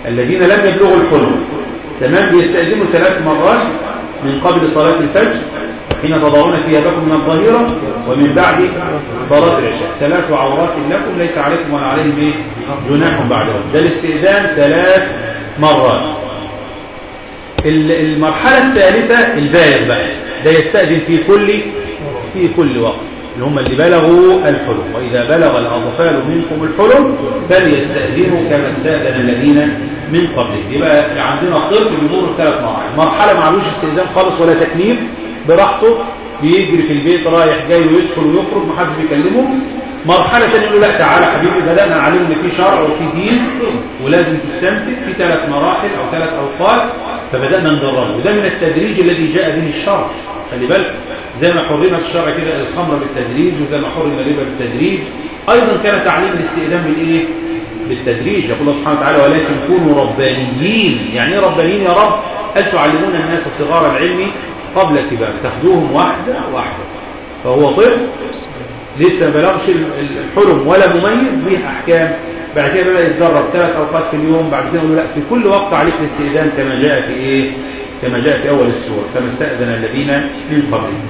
الذين لم يبلغوا الحلم تمام بيستأذنوا ثلاث مرات من قبل صلاة الفجر حين تضعون ثيابكم من الظهيرة ومن بعد صلاة العشاء ثلاث عورات لكم ليس عليكم ولا عليهم إيه؟ جناح بعدهم ده الاستئذان ثلاث مرات ال- المرحلة الثالثة البالغ بقى ده يستأذن في كل في كل وقت اللي هم اللي بلغوا الحلم وإذا بلغ الأطفال منكم الحلم فليستأذنوا كما استأذن الذين من قبله يبقى عندنا الطفل بيمر ثلاث مراحل مرحلة معلوش استئذان خالص ولا تكليف براحته بيجري في البيت رايح جاي ويدخل ويخرج محدش بيكلمه مرحلة تانية يقول لا تعالى حبيبي بدأنا نعلم ان في شرع وفي دين ولازم تستمسك في ثلاث مراحل او ثلاث اوقات فبدأنا ندربه وده من التدريج الذي جاء به الشرع خلي بالك زي ما حرمت الشرع كده الخمر بالتدريج وزي ما حرم الربا بالتدريج ايضا كان تعليم الاستئذان بالايه بالتدريج يقول الله سبحانه وتعالى ولكن كونوا ربانيين يعني ايه ربانيين يا رب أن تعلمون الناس صغار العلم قبل كبار تاخدوهم واحدة واحدة فهو طفل لسه ما بلغش الحلم ولا مميز به أحكام بعد كده بدأ يتدرب ثلاث أوقات في اليوم بعد كده يقول لا في كل وقت عليك الاستئذان كما جاء في إيه كما جاء في أول السورة كما استأذن الذين من قبلهم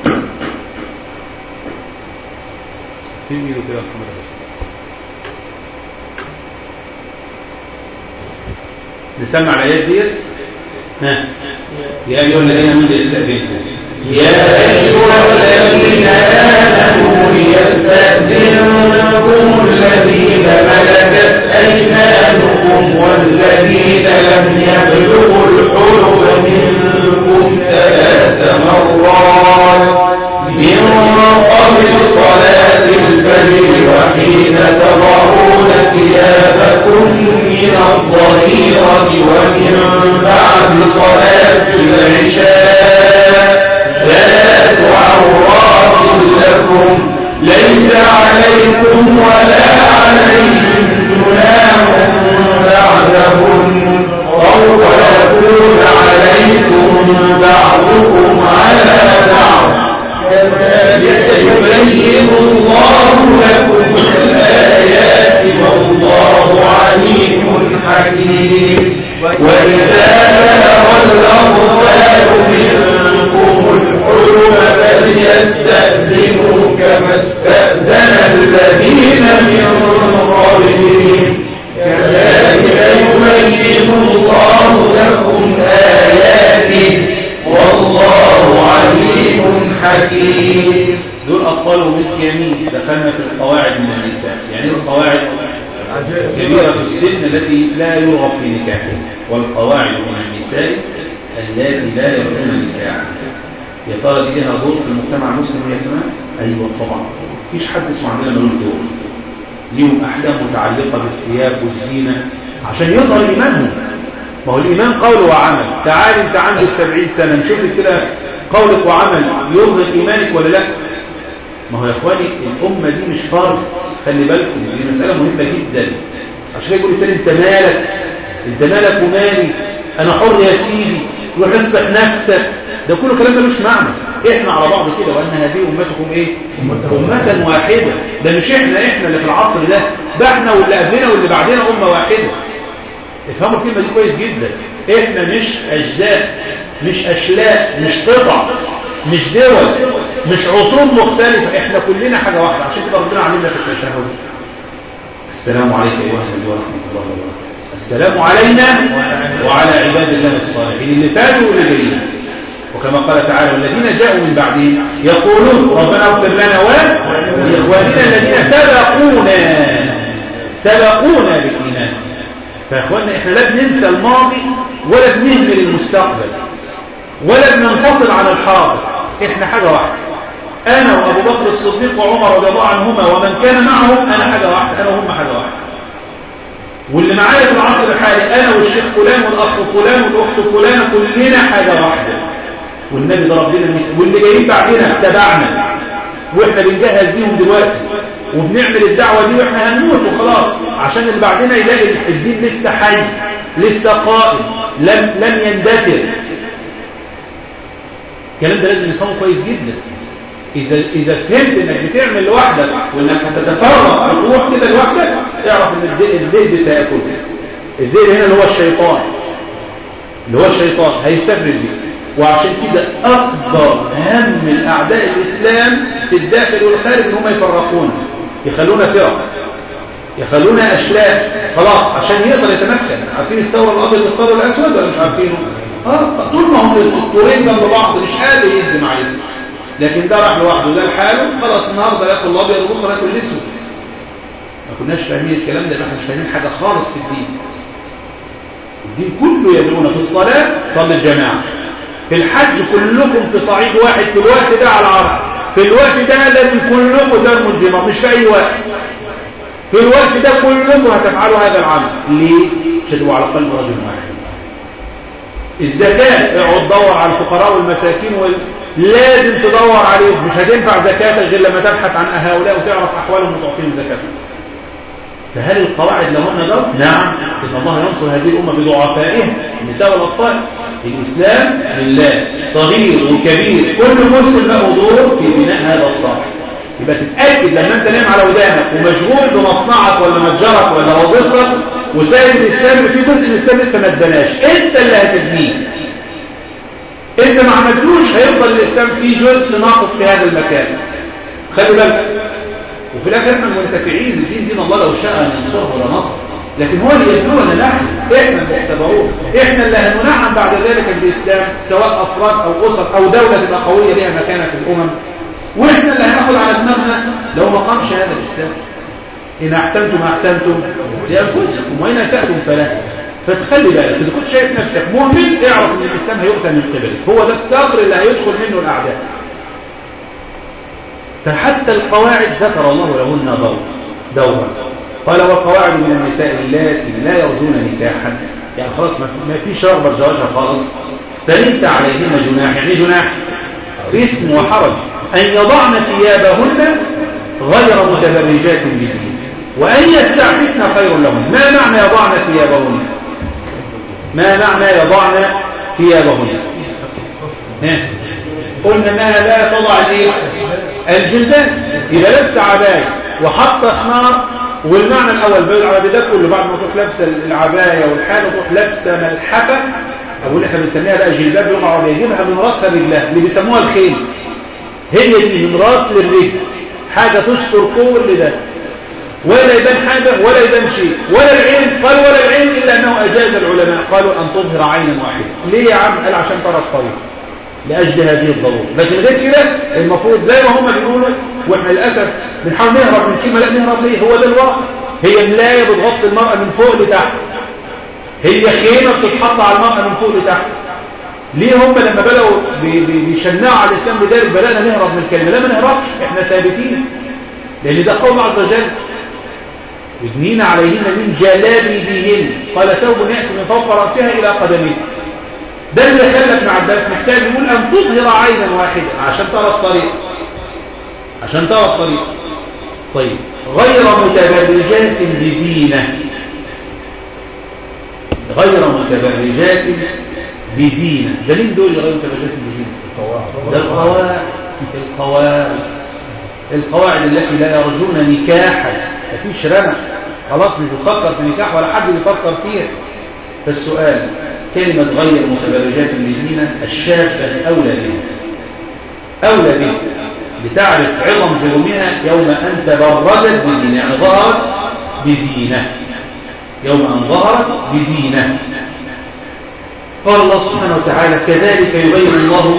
في ميلو كده محمد رسول نسمع الآيات ديت ها يا أيها الذين آمنوا ليستأذنكم يا أيها الذين آمنوا ليستأذنكم الذين ملكت أيمانكم والذين لم يبلغوا الحلم منكم ثلاث مرات من قبل صلاة الفجر وحين تضعون ثيابكم من الظهيرة ومن بعد صلاة العشاء ثلاث عورات لكم ليس عليكم ولا عليهم جناح بعدهن أو يكون عليكم بعضكم على بعض كذلك يبين الله لكم الآيات والله عليم حكيم وإذا بلغ الأطفال منكم الحلم فليستأذنوا كما استأذن الذين من قبلهم كذلك يبين الله لكم آياته والله عليم حكيم دول أطفال وملك يمين دخلنا في القواعد من النساء يعني إيه القواعد كبيرة السن التي لا يرغب في نكاحها والقواعد من النساء التي لا يرجون نكاحها يا ترى دي لها دور في المجتمع المسلم يا جماعه؟ ايوه طبعا مفيش حد اسمه عندنا ملوش دور ليهم احكام متعلقه بالثياب والزينه عشان يظهر ايمانهم ما هو الايمان قول وعمل تعال انت عندك 70 سنه نشوف كده قولك وعمل يظهر ايمانك ولا لا ما هو يا اخواني الامه دي مش فرض خلي بالكم دي مساله مهمه جدا عشان كده يقول تاني انت مالك انت مالك ومالي انا حر يا سيدي روح اصلح نفسك ده كله كلام ملوش معنى احنا على بعض كده وان هذه امتكم ايه امه واحده ده مش احنا احنا اللي في العصر ده ده احنا واللي قبلنا واللي بعدنا امه واحده افهموا الكلمه دي كويس جدا احنا مش اجداد مش اشلاء مش قطع مش دول مش عصور مختلفه احنا كلنا حاجه واحده عشان كده ربنا علمنا في التشهد السلام عليكم ايها النبي ورحمه الله وبركاته السلام علينا وعلى عباد الله الصالحين اللي فاتوا واللي جايين وكما قال تعالى والذين جاءوا من بعدهم يقولون ربنا اغفر لنا ولاخواننا الذين سبقونا سبقونا بالايمان فاخواننا احنا لا بننسى الماضي ولا بنهمل المستقبل ولا بننفصل عن الحاضر احنا حاجه واحده انا وابو بكر الصديق وعمر رضي الله عنهما ومن كان معهم انا حاجه واحده انا وهم حاجه واحده واللي معايا في العصر الحالي انا والشيخ فلان والاخ فلان والاخت فلانه كلنا حاجه واحده والنبي ضرب لنا المثل واللي جايين بعدنا تبعنا واحنا بنجهز ليهم دلوقتي وبنعمل الدعوه دي واحنا هنموت وخلاص عشان اللي بعدنا يلاقي الدين لسه حي لسه قائم لم لم يندثر الكلام ده لازم نفهمه كويس جدا إذا إذا فهمت إنك بتعمل لوحدك وإنك هتتفرغ وتروح كده لوحدك اعرف إن الذئب سيأكلك الذئب هنا اللي هو الشيطان اللي هو الشيطان هيستفرد بيه وعشان كده أكبر هم الأعداء الإسلام في الداخل والخارج إن هم يفرقونا يخلونا فرق يخلونا أشلاء خلاص عشان يقدر يتمكن عارفين الثورة الأبيض والثورة الأسود ولا مش عارفينه؟ اه طول ما هم الطورين جنب بعض مش قادر يهدم عليهم لكن ده راح لوحده ده لحاله خلاص النهارده ياكل الابيض وبكره ياكل الاسود ما كناش فاهمين الكلام ده احنا مش فاهمين حاجه خالص في الدين الدين كله يدعونا في الصلاه صلي الجماعه في الحج كلكم في صعيد واحد في الوقت ده على العرب في الوقت ده لازم كلكم ترموا الجمار مش في اي وقت في الوقت ده كلكم هتفعلوا هذا العمل ليه؟ شدوا على قلب رجل واحد الزكاة اقعد دور على الفقراء والمساكين وال... لازم تدور عليهم مش هتنفع زكاتك غير لما تبحث عن هؤلاء وتعرف أحوالهم وتعطيهم زكاتهم فهل القواعد لهن دور؟ نعم إن الله ينصر هذه الأمة بضعفائها النساء والأطفال الإسلام لله صغير وكبير كل مسلم له دور في بناء هذا الصالح يبقى تتأكد لما أنت نايم على ودانك ومشغول بمصنعك ولا متجرك ولا وظيفتك وسايب الإسلام في جزء الإسلام لسه ما اتبناش أنت اللي هتبنيه أنت ما عملتوش هيفضل الإسلام فيه جزء ناقص في هذا المكان خلي بالك وفي الآخر احنا المنتفعين الدين دين الله لو شاء أن ينصره ولا نصر لكن هو اللي يبنونا نحن احنا المختبرون احنا اللي هننعم بعد ذلك بالإسلام سواء أفراد أو أسر أو دولة تبقى قوية لها مكانة في الأمم واحنا اللي هناخد على دماغنا لو ما قامش هذا الإسلام إن أحسنتم أحسنتم لأنفسكم وإن أسأتم فلا فتخلي بالك إذا كنت شايف نفسك مهمل اعرف أن الإسلام هيؤتى من قبلك هو ده الثغر اللي هيدخل منه الأعداء فحتى القواعد ذكر الله لهن دور دورا قال والقواعد من النساء اللاتي لا يرجون نكاحا يعني خلاص ما فيش رغبة زواجها خالص فليس عليهن جناح يعني جناح إثم وحرج أن يضعن ثيابهن غير متبرجات بزينة وأن يستعففن خير لهن ما معنى يضعن ثيابهن ما معنى يضعن ثيابهن ها قلنا انها لا تضع الايه الجلدان اذا لابسه عبايه وحاطه خمار والمعنى الاول بين العبايه ده كله بعد ما تروح لابسه العبايه والحاله تروح لابسه ملحفه او اللي احنا بنسميها بقى جلباب لغه عربيه يجيبها من راسها لرجلها اللي بيسموها الخيل هي دي من راس للرجل حاجه تستر كل ده ولا يبان حاجه ولا يبان شيء ولا العين قال ولا العين الا انه اجاز العلماء قالوا ان تظهر عينا واحده ليه يا عم قال عشان ترى الطريق لاجل هذه الضروره لكن غير كده المفروض زي ما هم بيقولوا واحنا للاسف بنحاول نهرب من كلمه لا نهرب ليه هو ده الواقع هي ملايه بتغطي المراه من فوق لتحت هي خيمه بتتحط على المراه من فوق لتحت ليه هم لما بدأوا بيشنعوا على الإسلام بذلك بدأنا نهرب من الكلمة لا ما نهربش احنا ثابتين لأن ده قول عز وجل يدنين عليهن من جلابيبهن قال ثوب يأتي من فوق رأسها إلى قدميه ده اللي خلى ابن عباس محتاج يقول أن تظهر عينا واحدة عشان ترى الطريق عشان ترى الطريق طيب غير متبرجات بزينة غير متبرجات بزينة ده مين دول غير متبرجات بزينة ده القواعد القواعد القواعد التي لا يرجون نكاحا مفيش رمش خلاص مش بتفكر في نكاح ولا حد بيفكر فيها فالسؤال كلمة غير متبرجات بزينة الشافة أولى بها أولى بها لتعرف عظم جرمها يوم أن تبرجت بزينة يعني ظهرت بزينة يوم أن ظهرت بزينة قال الله سبحانه وتعالى كذلك يبين الله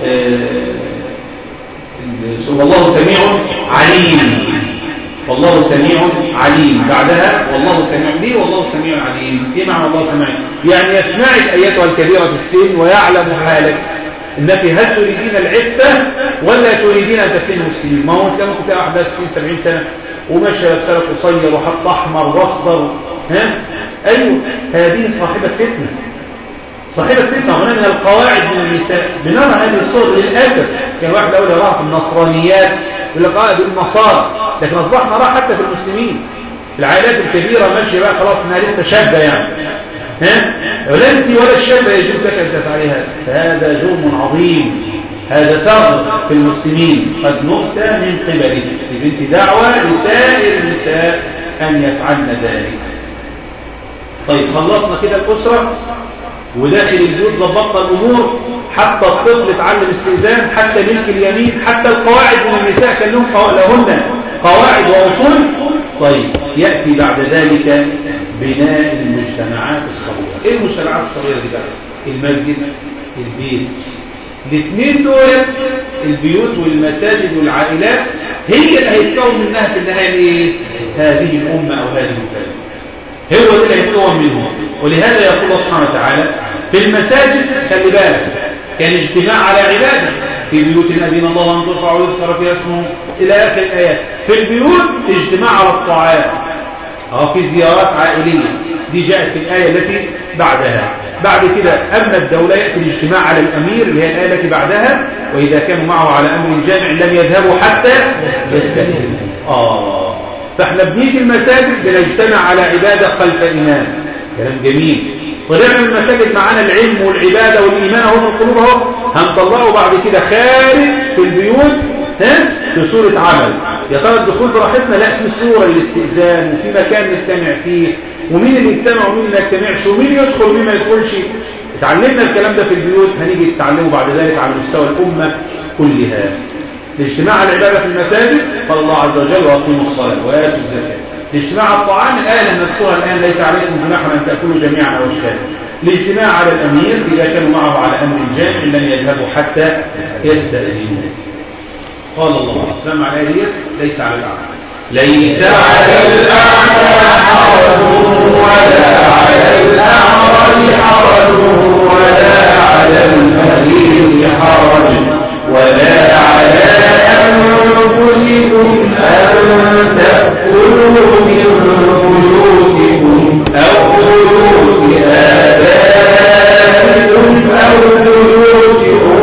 والله سميع عليم والله سميع عليم بعدها والله سميع ليه والله سميع عليم ايه معنى الله سميع يعني يسمعك ايتها الكبيرة السن ويعلم حالك انك هل تريدين العفة ولا تريدين ان تكوني مسلمين ما هو انت ممكن تلاقي واحده 60 70 سنه وماشيه لابسه قصير وحط احمر واخضر ها ايوه هذه صاحبه فتنه صاحبة فتنة هنا من القواعد من النساء بنرى هذه الصور للأسف كان واحد أول يراها في النصرانيات يقول لك اه دول النصارى لكن أصبحنا نراها حتى في المسلمين العائلات الكبيرة ماشية بقى خلاص إنها لسه شابة يعني ها ولا أنت ولا الشابة يجوز لك أن تفعلها فهذا جرم عظيم هذا ثغر في المسلمين قد نؤتى من قبله لبنت دعوة لسائر النساء أن يفعلن ذلك طيب خلصنا كده الأسرة وداخل البيوت ظبطنا الأمور حتى الطفل اتعلم استئذان حتى ملك اليمين حتى القواعد من النساء كان لهم قوا- لهن قواعد وأصول طيب يأتي بعد ذلك بناء المجتمعات الصغيرة ايه المجتمعات الصغيرة دي بقى المسجد البيت الاثنين دول البيوت والمساجد والعائلات هي اللي هيتكون منها في النهاية ايه هذه الأمة أو هذه البلد هو ده اللي هيتكون منه ولهذا يقول الله سبحانه وتعالى في المساجد خلي بالك كان اجتماع على عبادة في بيوت أذن الله أن ترفع ويذكر فيها اسمه إلى آخر الآيات في البيوت اجتماع على الطاعات أو في زيارات عائلية دي جاءت في الآية التي بعدها بعد كده أما الدولة يأتي الاجتماع على الأمير اللي هي الآية التي بعدها وإذا كانوا معه على أمر جامع لم يذهبوا حتى يستأذنوا آه فاحنا بنيجي المساجد بنجتمع على عبادة خلف إمام كلام جميل ونعمل المساجد معانا العلم والعبادة والإيمان اهو في القلوب اهو هنطلعه بعد كده خارج في البيوت ها في صورة عمل يا ترى الدخول براحتنا لا في صورة للاستئذان وفي مكان نجتمع فيه ومين اللي يجتمع ومين اللي ما يجتمعش ومين يدخل ومين ما يدخلش اتعلمنا الكلام ده في البيوت هنيجي نتعلمه بعد ذلك على مستوى الأمة كلها الاجتماع على العبادة في المساجد قال الله عز وجل وأقيموا الصلاة وآتوا الزكاة الاجتماع على الطعام الآية لم نذكرها الآن ليس عليكم جناح أن تأكلوا جميعا أو أشكالا الاجتماع على الأمير إذا كانوا معه على أمر جامع لم يذهبوا حتى يستأذنوا قال الله سمع الآية ديت ليس على الأعمى ليس على الأعمى حرج ولا على الأعرج حرج ولا على المريض حرج ولا على أنفسكم أن تأكلوا من بيوتكم أو بيوت آبائكم أو بيوت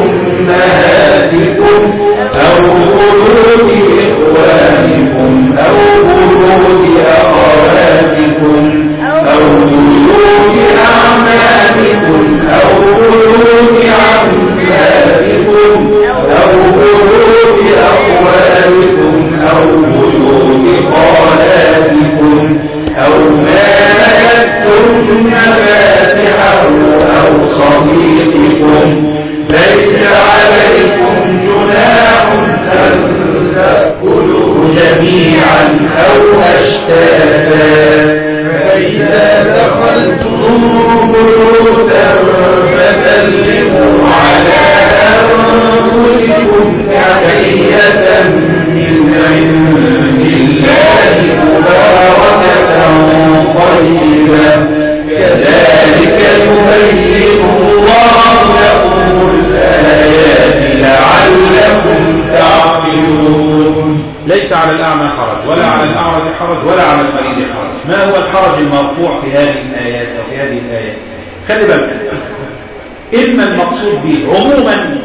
أمهاتكم أو بيوت إخوانكم أو بيوت أخواتكم أو بيوت أعمامكم أو بيوت عماتكم أو بيوت أخوالكم أو بيوت خالاتكم أو ما ملكتم مفاتحه أو صديقكم ليس عليكم جناح أن تأكلوا جميعا أو أشتاتا فإذا دخلتم بيوتا فسلموا على أنفسكم تحية من عند الله مباركة طيبة كذلك يبين الله لكم الآيات لعلكم تعقلون ليس على الأعمى حرج ولا على الأعرج حرج ولا على المريض حرج ما هو الحرج المرفوع في هذه الآيات أو في هذه الآيات خلي بالك إما المقصود به عموما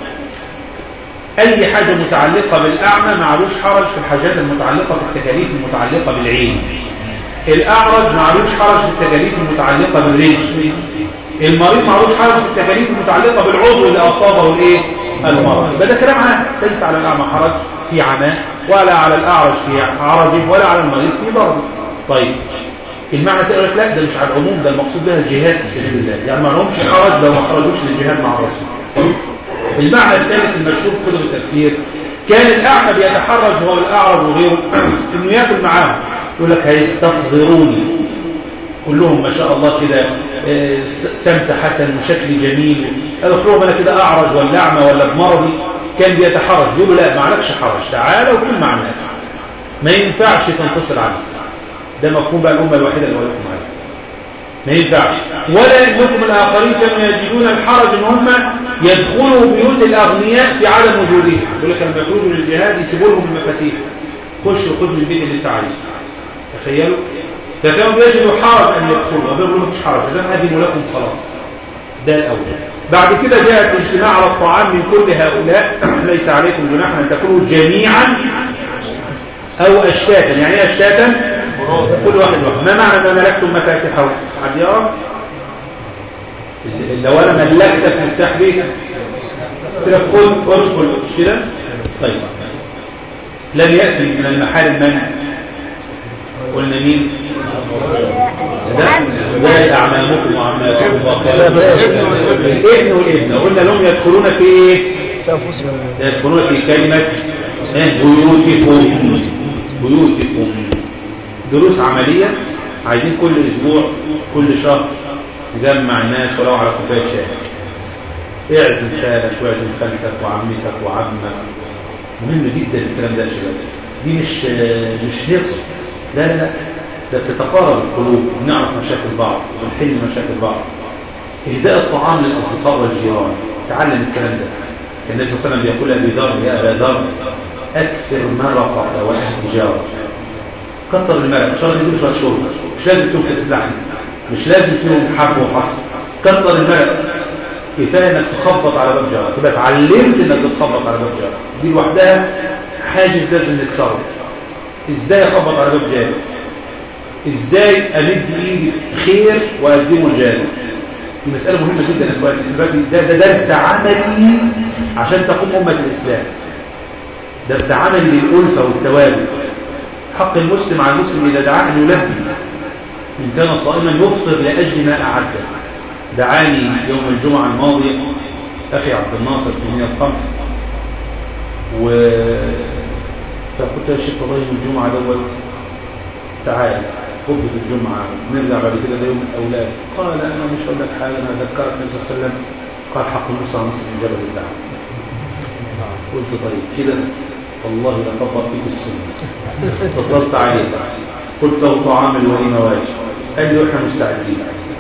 أي حاجة متعلقة بالأعمى معلوش حرج في الحاجات المتعلقة في التكاليف المتعلقة بالعين الأعرج معلوش حرج في التكاليف المتعلقة بالرجل المريض معلوش حرج في التكاليف المتعلقة بالعضو اللي أصابه الإيه؟ المرض يبقى ده كلام عام ليس على الأعمى حرج في عماه ولا على الأعرج في عرجه ولا على المريض في ضربه طيب المعنى تقول لك لا ده مش على العموم ده المقصود بها الجهاد في سبيل الله يعني ما لهمش حرج لو ما خرجوش للجهاد مع الرسول المعنى الثالث المشهور في كتب التفسير كان الأعمى بيتحرج هو الأعرج وغيره إنه ياكل معاهم يقول لك هيستقذروني كلهم ما شاء الله كده آه، سمت حسن وشكل جميل قالوا لهم انا كده اعرج ولا اعمى ولا بمرضي كان بيتحرج يقولوا لا ما عليكش حرج تعالى وكل مع الناس ما ينفعش تنتصر عليه ده مفهوم بقى الامه الوحيده اللي ولكم عليه ما ينفعش ولا انكم الاخرين كانوا يجدون الحرج ان هم يدخلوا بيوت الاغنياء في عدم وجودهم يقول لك لما يخرجوا للجهاد يسيبوا لهم المفاتيح خش خد من البيت اللي انت عايزه تخيلوا فكانوا بيجدوا حرج ان يدخلوا وبيقولوا مفيش حرج اذا اذن لكم خلاص ده الاول بعد كده جاء الاجتماع على الطعام من كل هؤلاء ليس عليكم جناح ان تاكلوا جميعا او اشتاتا يعني ايه اشتاتا كل واحد واحد ما معنى ما ملكتم مفاتحه حد يعرف لو انا ملكتك مفتاح بيتك قلت لك خد ادخل مش كده طيب لم ياتي من المحال المنع قلنا مين ده ازاي اعمامكم وعماتكم وخالاتكم الابن والابنه قلنا لهم يدخلون في ايه يدخلون في كلمه إيه؟ بيوتكم بيوتكم دروس عمليه عايزين كل اسبوع كل شهر نجمع الناس ولو على كوبايه شاي اعزم خالك واعزم خالتك وعمتك وعمك مهم جدا الكلام ده يا شباب دي مش مش هيصه لا لا لا ده بتتقارب القلوب بنعرف مشاكل بعض ونحل مشاكل بعض اهداء الطعام للاصدقاء والجيران تعلم الكلام ده كان النبي صلى الله عليه وسلم بيقول لابي ذر يا ابا ذر اكثر مرقك واهل جارك كتر المرق ان شاء الله يديله شويه شرب مش لازم تكون كاسه لحم مش لازم فيهم حب وحصر كتر المرق كفايه انك تخبط على باب جارك يبقى اتعلمت انك تخبط على باب جارك دي لوحدها حاجز لازم نكسره ازاي اخبط على باب جاري ازاي امد ايدي خير واقدمه لجاري دي مساله مهمه جدا يا اخواني دلوقتي ده, ده درس عملي عشان تقوم امه الاسلام درس عملي للالفه والتوابع حق المسلم على المسلم اذا دعاه ان يلبي ان كان صائما يفطر لاجل ما اعده دعاني يوم الجمعه الماضيه اخي عبد الناصر في مياه القمر و فقلت يا شيخ والله يوم الجمعه دوت تعال خطبه الجمعه نرجع بعد كده ده يوم الاولاد قال انا مش هقول لك حاجه انا ذكرت النبي صلى الله عليه وسلم قال حق المسلم على المسلم جبل الدعوه قلت طيب كده والله لطبق فيك السنه اتصلت عليه قلت له طعام الوليمه واجب قال لي احنا مستعدين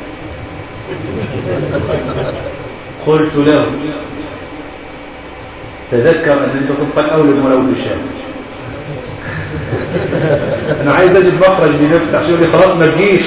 قلت له تذكر ان النبي صلى الله عليه وسلم قال اولم ولو بشام انا عايز اجد مخرج لنفسي عشان يقول لي خلاص ما تجيش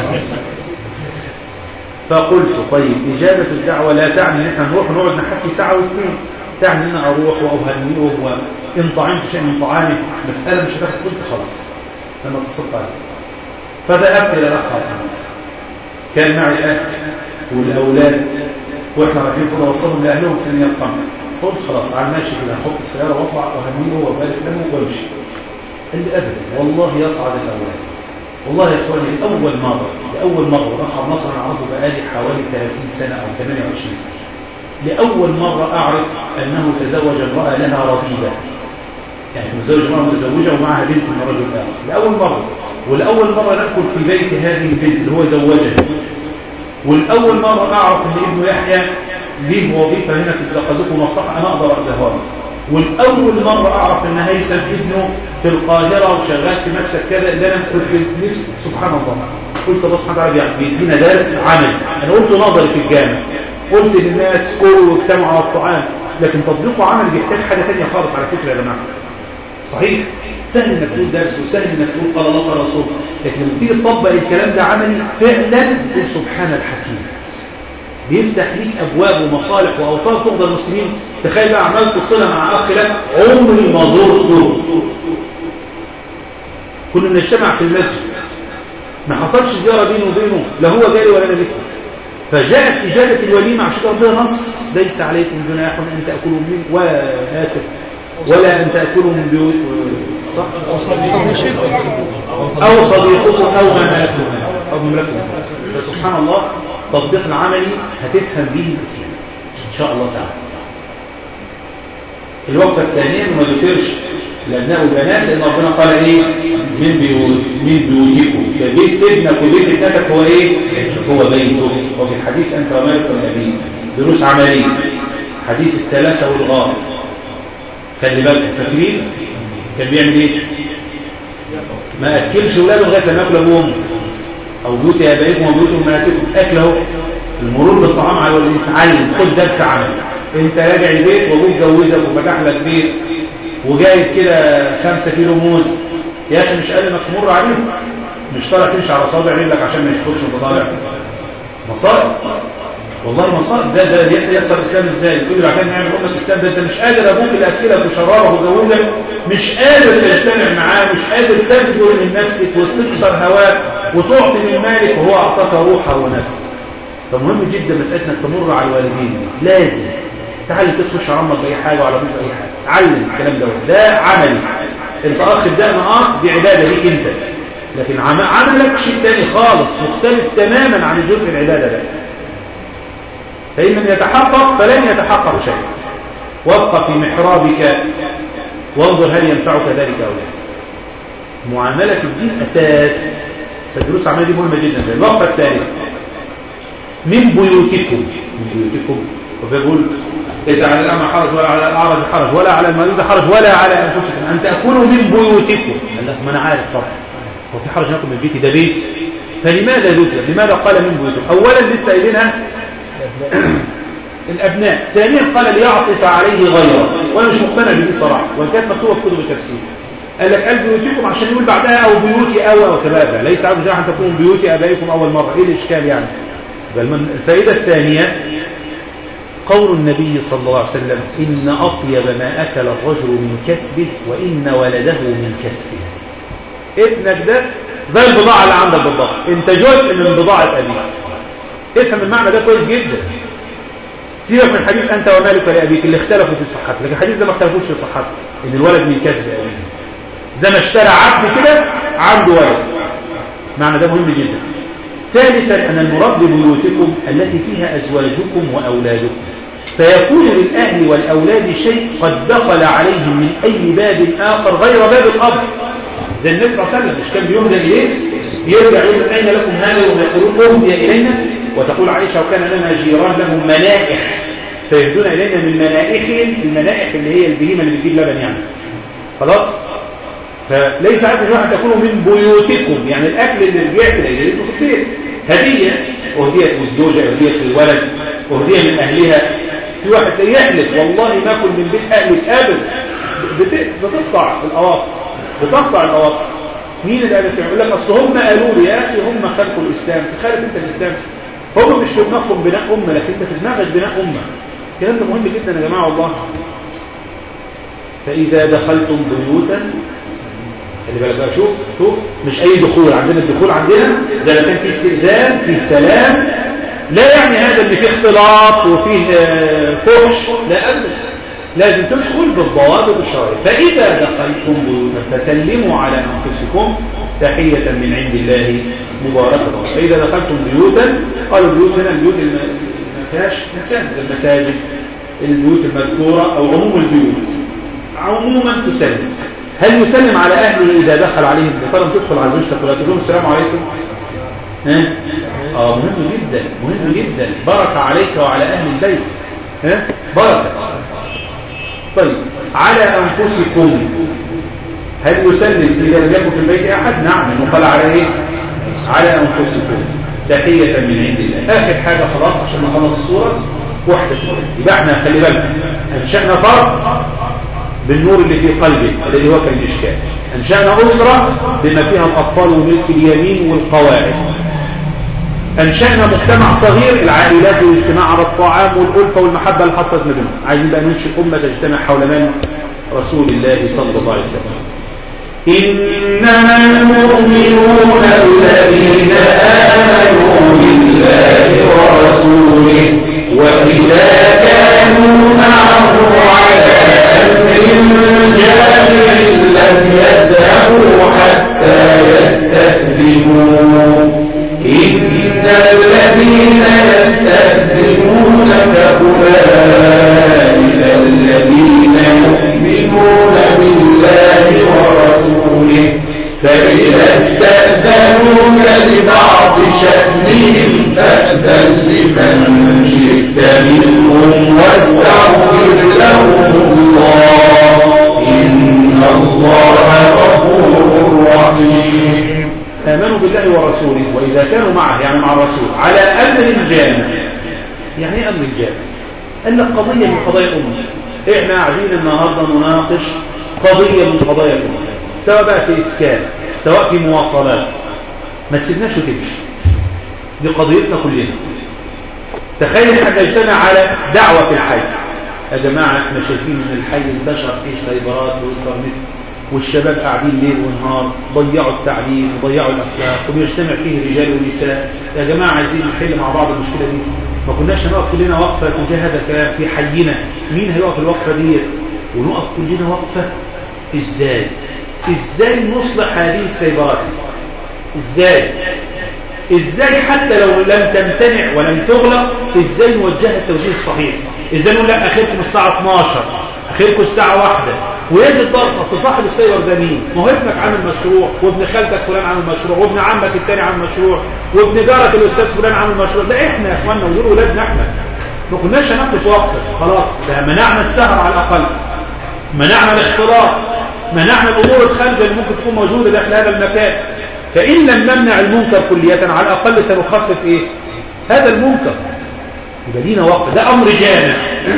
فقلت طيب اجابه الدعوه لا تعني ان احنا نروح نقعد نحكي ساعه واثنين تعني ان انا اروح واهنئهم وان طعمت شيء من طعامي مساله مش هتاخد قلت خلاص لما اتصلت عليه فذهبت الى الاخ الناس كان معي الاهل والاولاد واحنا رايحين كنا نوصلهم لاهلهم في نية القمر قلت خلاص على الماشي كده احط السياره واطلع واهنيه وابارك له وامشي قال لي ابدا والله يصعد الاولاد والله يا اخواني لاول مره لاول مره والاخ عبد الناصر انا اعرفه بقالي حوالي 30 سنه او 28 سنه لاول مره اعرف انه تزوج امراه لها رقيبه يعني متزوج امراه متزوجه ومعها بنت من رجل اخر لاول مره ولاول مره ناكل في بيت هذه البنت اللي هو زوجها والاول مره اعرف ان ابنه يحيى ليه وظيفه هنا في الزقازوق ومصلحه انا اقدر اديها له والاول مره اعرف ان هيثم ابنه في القاهره وشغال في مكتب كذا اللي انا كنت نفسي سبحان الله قلت الله سبحانه وتعالى بيدينا درس عمل انا قلت نظري في الجامع قلت للناس كلوا واجتمعوا على الطعام لكن تطبيقه عمل بيحتاج حاجه ثانيه خالص على فكره يا جماعه صحيح سهل انك تقول درس وسهل انك تقول قال الله قال رسول لكن لما تيجي تطبق الكلام ده عملي فعلا تقول سبحان الحكيم بيفتح ليك ابواب ومصالح واوطان تقدر المسلمين تخيل بقى عملت الصله مع اخ لك عمري ما زرته كنا بنجتمع في المسجد ما حصلش زياره بينه وبينه لا هو جاري ولا انا بيته فجاءت اجابه الوليمه عشان ربنا نص ليس عليكم جناح ان تاكلوا من واسف ولا ان تاكلوا من بيوت صح او صديقكم او ما ملكتم او مملكتم فسبحان الله تطبيق العملي هتفهم به الاسلام ان شاء الله تعالى الوقفه الثانيه ما ذكرش الابناء والبنات لان ربنا قال ايه من بيوت من بيوتكم فبيت ابنك وبيت ابنتك هو ايه هو بيتك وفي الحديث انت ومالك والابي دروس عمليه حديث الثلاثه والغار خلي بالك فاكرين كان بيعمل ايه ما اكلش ولاده لغايه لما ياكل ابوهم او بيوت ابائكم وبيوت امهاتكم اكل اهو المرور بالطعام على الوالدين اتعلم خد درس عملي انت راجع البيت وابوك جوزك وفتح لك بيت وجايب كده خمسة كيلو موز يا اخي مش قال انك تمر عليهم مش طالع تمشي على صابع رجلك عشان ما يشكرش انت طالع مصائب والله مصائب ده ده يحصل الاسلام ازاي تقول لي عشان نعمل امه الاسلام ده انت مش قادر ابوك اللي اكلك وشربك وجوزك مش قادر تجتمع معاه مش قادر تبذل من نفسك وتكسر هواك وتعطي من مالك وهو اعطاك روحه ونفسك فمهم جدا مساله انك تمر على الوالدين لازم تعلم تخش على امك باي حاجه وعلى ابوك باي حاجه علم الكلام ده ده عملي انت اخ ابدا اه دي عباده ليك انت لكن عم- عملك شيء تاني خالص مختلف تماما عن الجزء العبادة ده فإن لم يتحقق فلن يتحقق شيء وابق في محرابك وانظر هل ينفعك ذلك أو لا معاملة الدين أساس فالدروس العملية دي مهمة جدا الوقفة الثالثة من بيوتكم من بيوتكم وبيقول ليس على الأعمى حرج ولا على الأعرج حرج ولا على المريض حرج ولا على أنفسكم أن تأكلوا من بيوتكم قال لك ما أنا عارف طبعا هو في حرج ناكل من بيتي ده بيت فلماذا ذكر لماذا قال من بيوتكم أولا لسه قايلينها الأبناء ثانيا قال ليعطف عليه غيره وأنا مش مقتنع بدي صراحة وإن كانت مكتوبة في كتب التفسير قال لك قال بيوتكم عشان يقول بعدها أو بيوتي أو أو كبابة ليس عبد أن تكون بيوت آبائكم أول مرة إيه الإشكال يعني بل من الفائدة الثانية قول النبي صلى الله عليه وسلم إن أطيب ما أكل الرجل من كسبه وإن ولده من كسبه ابنك ده زي البضاعة اللي عندك بالضبط انت جزء من بضاعة أبيك افهم المعنى ده كويس جدا سيبك من حديث أنت ومالك لأبيك اللي اختلفوا في صحته لكن الحديث ده ما اختلفوش في صحته إن الولد من كسب أبيه زي ما اشترى عبد كده عنده ولد معنى ده مهم جدا ثالثا أن المراد ببيوتكم التي فيها أزواجكم وأولادكم فيكون للأهل والأولاد شيء قد دخل عليهم من أي باب آخر غير باب الأب زي النبي صلى الله عليه وسلم مش كان بيهدى إليه يرجع يقول أين لكم هذا ويقولون أهدي إلينا وتقول عائشة وكان لنا جيران لهم منائح فيهدون إلينا من منائحهم المنائح اللي هي البهيمة اللي بتجيب لبن يعني خلاص فليس عيب ان واحد تكونوا من بيوتكم يعني الاكل اللي رجعت اليه يبقى في البيت هديه اهديت للزوجه اهديت للولد اهديه من اهلها في واحد يحلف والله ما اكل من بيت اهلك ابدا بت- بتقطع الاواصر بتقطع الاواصر مين اللي قال لك يقول لك اصل هم قالوا لي يا اخي هم خلقوا الاسلام تخالف انت الاسلام هم مش في دماغهم بناء امه لكن انت في دماغك بناء امه الكلام ده مهم جدا يا جماعه والله فاذا دخلتم بيوتا خلي بالك بقى شوف شوف مش اي دخول عندنا الدخول عندنا زي ما كان في استئذان في سلام لا يعني هذا ان فيه اختلاط وفيه آه، فحش لا ابدا لازم تدخل بالضوابط الشرعيه فاذا دخلتم بيوتا فسلموا على انفسكم تحيه من عند الله مباركه فاذا دخلتم بيوتا قالوا البيوت هنا البيوت اللي ما فيهاش انسان زي المساجد البيوت المذكوره او عموم البيوت عموما تسلم هل يسلم على أهله إذا دخل عليهم بطلب تدخل على زوجتك ولا تقول لهم السلام عليكم ها؟ آه مهم جدا مهم جدا بركة عليك وعلى أهل البيت ها؟ بركة طيب على أنفسكم هل يسلم إذا لم يكن في البيت أحد نعم لأنه قال على إيه على أنفسكم تحية من عند الله آخر حاجة خلاص عشان نخلص الصورة وحدة يبقى احنا خلي بالك أنشأنا فرد بالنور اللي في قلبه الذي هو كالمشكاة أنشأنا أسرة بما فيها الأطفال وملك اليمين والقواعد أنشأنا مجتمع صغير العائلات والاجتماع على الطعام والألفة والمحبة اللي حصلت ما بينهم عايزين بقى ننشئ أمة تجتمع حول من رسول الله صلى الله عليه وسلم إنما المؤمنون الذين آمنوا بالله ورسوله وإذا كانوا معه على أمر جامع لم يذهبوا حتى يستأذنوه إن الذين يستأذنونك أولئك الذين يؤمنون بالله ورسوله فإذا استأذنوك لبعض شأنهم فأذن لمن شئت منهم واستغفر لهم الله إن الله غفور رحيم آمنوا بالله ورسوله وإذا كانوا معه يعني مع الرسول على أمر جامع يعني إيه أمر جامع قال لك قضية من قضايا الأمة إحنا قاعدين النهاردة نناقش قضية من قضايا الأمة سواء بقى في إسكان سواء في مواصلات ما تسيبناش وتمشي دي قضيتنا كلنا تخيل احنا نجتمع على دعوة الحي يا جماعة احنا شايفين ان الحي انتشر فيه سايبرات وانترنت والشباب قاعدين ليل ونهار ضيعوا التعليم وضيعوا الاخلاق وبيجتمع فيه رجال ونساء يا جماعه عايزين نحل مع بعض المشكله دي ما كناش هنقف كلنا وقفه تجاه هذا الكلام في حينا مين هيقف الوقفه دي ونقف كلنا وقفه ازاي ازاي نصلح هذه السيبرات ازاي ازاي حتى لو لم تمتنع ولم تغلق ازاي نوجهها التوجيه الصحيح ازاي نقول لا اخركم الساعه 12 اخركم الساعه 1 ويجد ضغط اصل صاحب السير ده مين ما هو ابنك عامل مشروع وابن خالتك فلان عامل مشروع وابن عمك الثاني عامل مشروع وابن جارك الاستاذ فلان عامل مشروع ده احنا يا اخواننا ودول ولادنا احنا ما كناش هناقش وقت خلاص ده منعنا السهر على الاقل منعنا الاختلاط منعنا الامور الخارجه اللي ممكن تكون موجوده داخل هذا المكان فان لم نمنع المنكر كليه على الاقل سنخفف ايه هذا المنكر يبقى لينا وقت ده امر جامع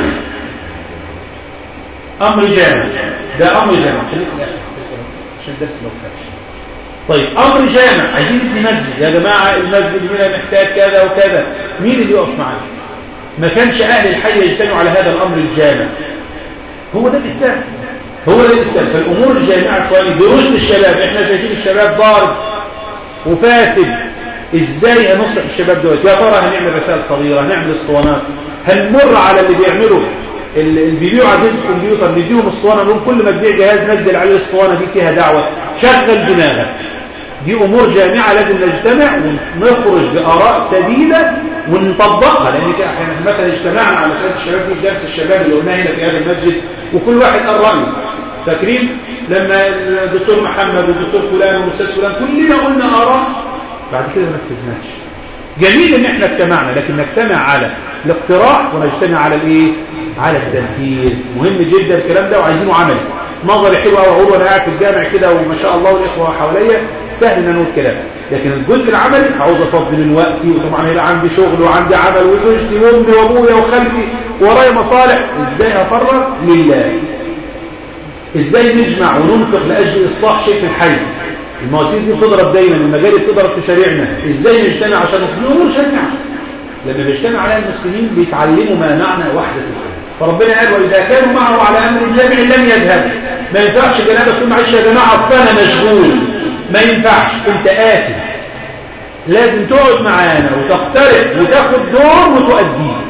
امر جامع ده امر جامع خليك عشان درس ما تخافش طيب امر جامع عايزين نبني مسجد يا جماعه المسجد هنا محتاج كذا وكذا مين اللي يقف معانا ما كانش اهل الحي يجتمعوا على هذا الامر الجامع هو ده الاسلام هو ده الاسلام فالامور الجامعه اخواني دروس للشباب احنا شايفين الشباب ضارب وفاسد ازاي هنصلح الشباب دول يا ترى هنعمل رسائل صغيره هنعمل اسطوانات هنمر على اللي بيعملوا اللي بيبيعوا على جهاز الكمبيوتر نديهم اسطوانه نقول كل ما تبيع جهاز نزل عليه الاسطوانه دي فيها دعوه شغل دماغك دي امور جامعه لازم نجتمع ونخرج باراء سديده ونطبقها لان احنا مثلا اجتمعنا على مساله الشباب في درس الشباب اللي قلناه هنا في هذا المسجد وكل واحد قال رايه فاكرين لما الدكتور محمد والدكتور فلان والاستاذ فلان كلنا قلنا اراء بعد كده ما نفذناش جميل ان احنا اجتمعنا لكن نجتمع على الاقتراح ونجتمع على الايه على التنفيذ مهم جدا الكلام ده وعايزينه عملي نظري حلو قوي اقول وانا قاعد في الجامع كده وما شاء الله والاخوه حواليا سهل ان نقول كلام لكن الجزء العملي عاوز افضي من وقتي وطبعا هيبقى عندي شغل وعندي عمل وزوجتي وامي وابويا وخالتي ورايا مصالح ازاي هفرغ لله ازاي نجمع وننفق لاجل اصلاح شيء في الحي المواسير دي بتضرب دايما والمجاري بتضرب في شارعنا ازاي نجتمع عشان نصلح امور شريعه لما بيجتمع عليها المسلمين بيتعلموا ما معنى وحده الامه فربنا قال واذا كانوا معه على امر جامع لم يذهب ما ينفعش جنابه تقول معلش يا جماعه اصل انا مشغول ما ينفعش انت آثم لازم تقعد معانا وتقترب وتاخد دور وتؤديه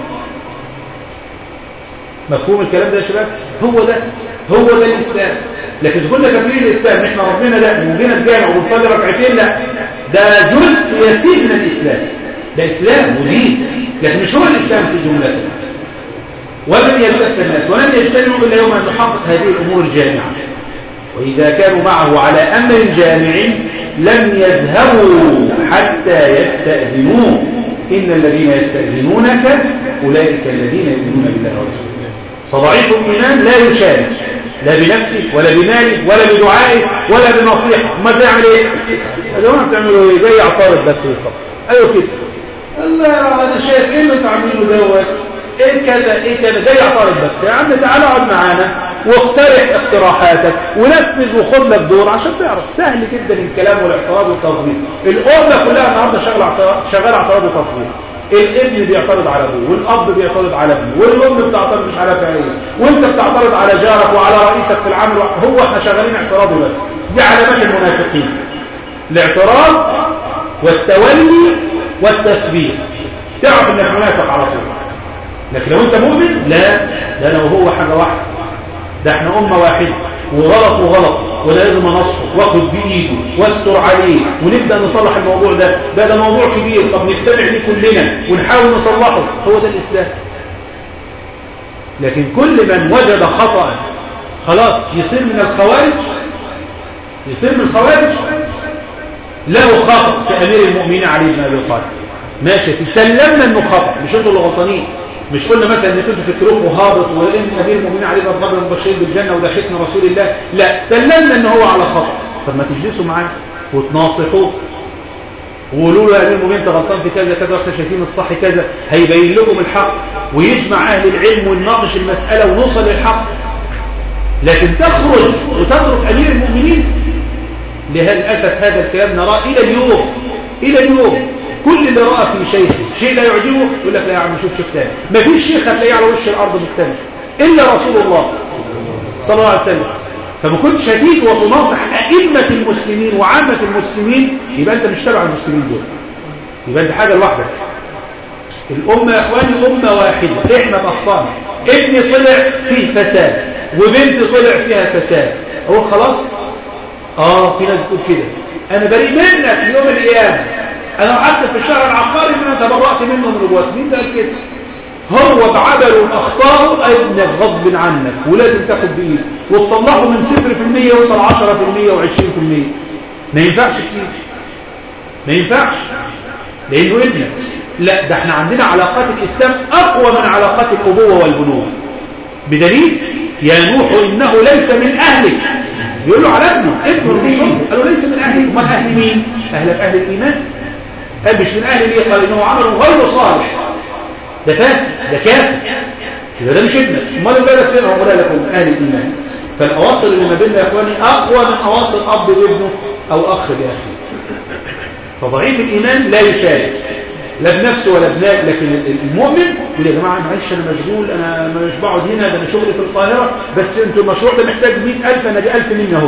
مفهوم الكلام ده يا شباب هو ده هو ده الاسلام لكن كنا فاكرين الاسلام احنا ربنا لا وجينا الجامع وبنصلي ركعتين لا ده جزء يسير من الاسلام ده اسلام ودين لكن مش هو الاسلام في جملته ولن يلتف الناس ولن يجتمعوا الا يوم ان نحقق هذه الامور الجامعه واذا كانوا معه على امر جامع لم يذهبوا حتى يستاذنوه ان الذين يستاذنونك اولئك الذين يؤمنون بالله ورسوله فضعيف الايمان لا يشارك لا بنفسه ولا بماله ولا بدعائه ولا بنصيحه ما تعمل ايه يا جماعه بتعملوا ايه جاي يعترض بس ويصف ايوه كده الله انا شايف ايه اللي انتوا عاملينه دوت ايه كذا ايه كذا جاي يعترض بس يا عم تعالى اقعد معانا واقترح اقتراحاتك ونفذ وخد لك دور عشان تعرف سهل جدا الكلام والاعتراض والتفويض الامه كلها النهارده شغاله اعتراض شغاله اعتراض وتفويض الابن بيعترض على ابوه والاب بيعترض على ابنه والام بتعترض مش على فعليه وانت بتعترض على جارك وعلى رئيسك في العمل هو احنا شغالين اعتراض بس دي علامات المنافقين الاعتراض والتولي والتثبيت تعرف انك منافق على طول لكن لو انت مؤمن لا ده انا وهو حاجه واحده ده احنا امه واحده وغلط وغلط ولازم انصحه واخد بايده واستر عليه ونبدا نصلح الموضوع ده ده ده موضوع كبير طب نجتمع ليه كلنا ونحاول نصلحه هو ده الاسلام لكن كل من وجد خطا خلاص يصير من الخوارج يصير من الخوارج له خطا في امير المؤمنين علي بن ابي طالب ماشي سلمنا انه خطا مش انتوا اللي غلطانين مش قلنا مثلا ان كنت فكروك وهابط وان امير المؤمنين علي بن ابي طالب مبشرين بالجنه وده ختم رسول الله لا سلمنا ان هو على خطا طب ما تجلسوا معاه وتناصحوه وقولوا له يا امير المؤمنين انت غلطان في كذا كذا واحنا شايفين الصح كذا هيبين لكم الحق ويجمع اهل العلم ونناقش المساله ونوصل للحق لكن تخرج وتترك امير المؤمنين للاسف هذا الكلام نراه الى اليوم الى اليوم كل اللي راى في شيخ شيء لا يعجبه يقول لك لا يا عم شوف شيخ تاني ما فيش شيخ هتلاقيه على وش الارض مختلف الا رسول الله صلى الله عليه وسلم فما كنتش هتيجي وتناصح ائمه المسلمين وعامه المسلمين يبقى انت مش تبع المسلمين دول يبقى انت حاجه لوحدك الأمة يا إخواني أمة واحدة إحنا أخطأنا ابني طلع فيه فساد وبنت طلع فيها فساد هو خلاص اه في ناس بتقول كده انا بريء منك يوم القيامه انا وقعت في الشهر العقاري من انا تبرأت منه من ربوات مين ده قال كده هو بعمله اخطاه ابنك غصب عنك ولازم تاخد بايدك وتصلحه من 0% يوصل 10% و20% ما ينفعش تسيب ما ينفعش لانه ابنك لا ده احنا عندنا علاقات الاسلام اقوى من علاقات الابوه والبنوه بدليل يا نوح انه ليس من اهلك يقول له على ابنه ابنه الرسول قال له ليس من اهلك امال اهل مين اهلك اهل الايمان قال مش من اهل ليه قال انه عمل غير صالح ده فاسد ده كافر يبقى ده مش ابنك امال الولد فين هو لكم من اهل الايمان فالاواصر اللي ما بيننا يا اخواني اقوى من اواصر اب لابنه او اخ لاخيه فضعيف الايمان لا يشارك لا بنفسه ولا بناك لكن المؤمن يقول يا جماعه معلش انا مشغول انا مش بقعد هنا ده انا شغلي في القاهره بس انتوا المشروع ده محتاج 100000 انا دي 1000 مني اهو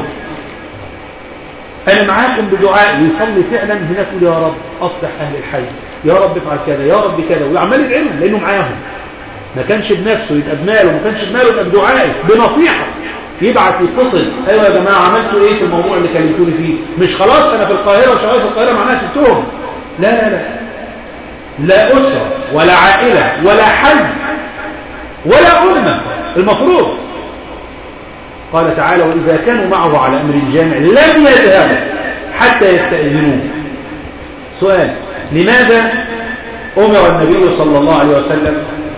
انا معاكم بدعاء ويصلي فعلا هناك يقول يا رب اصلح اهل الحي يا رب افعل كذا يا رب كذا وعمال يدعيهم لانه معاهم ما كانش بنفسه يبقى بماله ما كانش بماله يبقى بدعائه بنصيحه يبعت يتصل ايوه يا جماعه عملتوا ايه في الموضوع اللي كلمتوني فيه مش خلاص انا في القاهره وشغال في القاهره معناها سبتهم لا لا لا لا اسره ولا عائله ولا حي ولا امه المفروض قال تعالى واذا كانوا معه على امر جامع لم يذهبوا حتى يستاذنوه سؤال لماذا امر النبي صلى الله عليه وسلم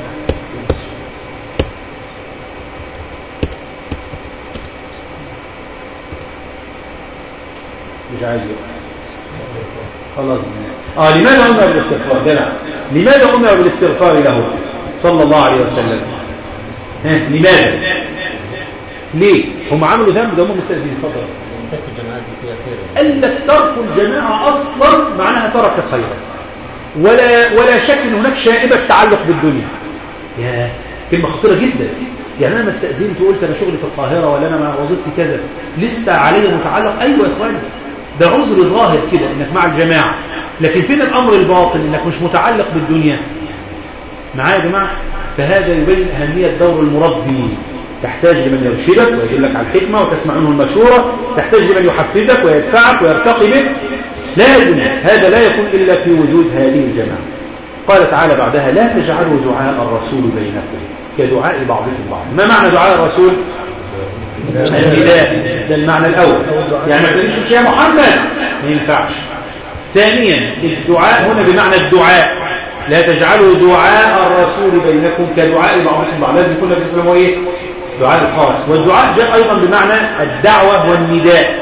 مش عايز يقف خلاص اه لماذا امر بالاستغفار ده لماذا امر بالاستغفار له صلى الله عليه وسلم ها لماذا ليه هم عملوا ذنب ده هم مستأذنين اتفضل قال لك ترك الجماعه اصلا معناها ترك خيرا ولا ولا شك ان هناك شائبه تعلق بالدنيا يا كلمه خطيره جدا يعني انا ما استاذنت وقلت انا شغلي في القاهره ولا انا وظيفتي كذا لسه عليا متعلق ايوه يا اخواني ده عذر ظاهر كده انك مع الجماعه لكن فين الامر الباطن انك مش متعلق بالدنيا معايا يا جماعه فهذا يبين اهميه دور المربي تحتاج لمن يرشدك ويدل لك على الحكمه وتسمع منه المشوره تحتاج لمن يحفزك ويدفعك ويرتقي بك لازم هذا لا يكون الا في وجود هذه الجماعه قال تعالى بعدها لا تجعلوا دعاء الرسول بينكم كدعاء بعضكم بعض ما معنى دعاء الرسول النداء ده المعنى الاول يعني ما تقولش يا محمد ما ينفعش ثانيا الدعاء هنا بمعنى الدعاء لا تجعلوا دعاء الرسول بينكم كدعاء بعضكم بعض لازم يكون النبي صلى الله عليه وسلم ايه دعاء الخاص والدعاء جاء ايضا بمعنى الدعوه والنداء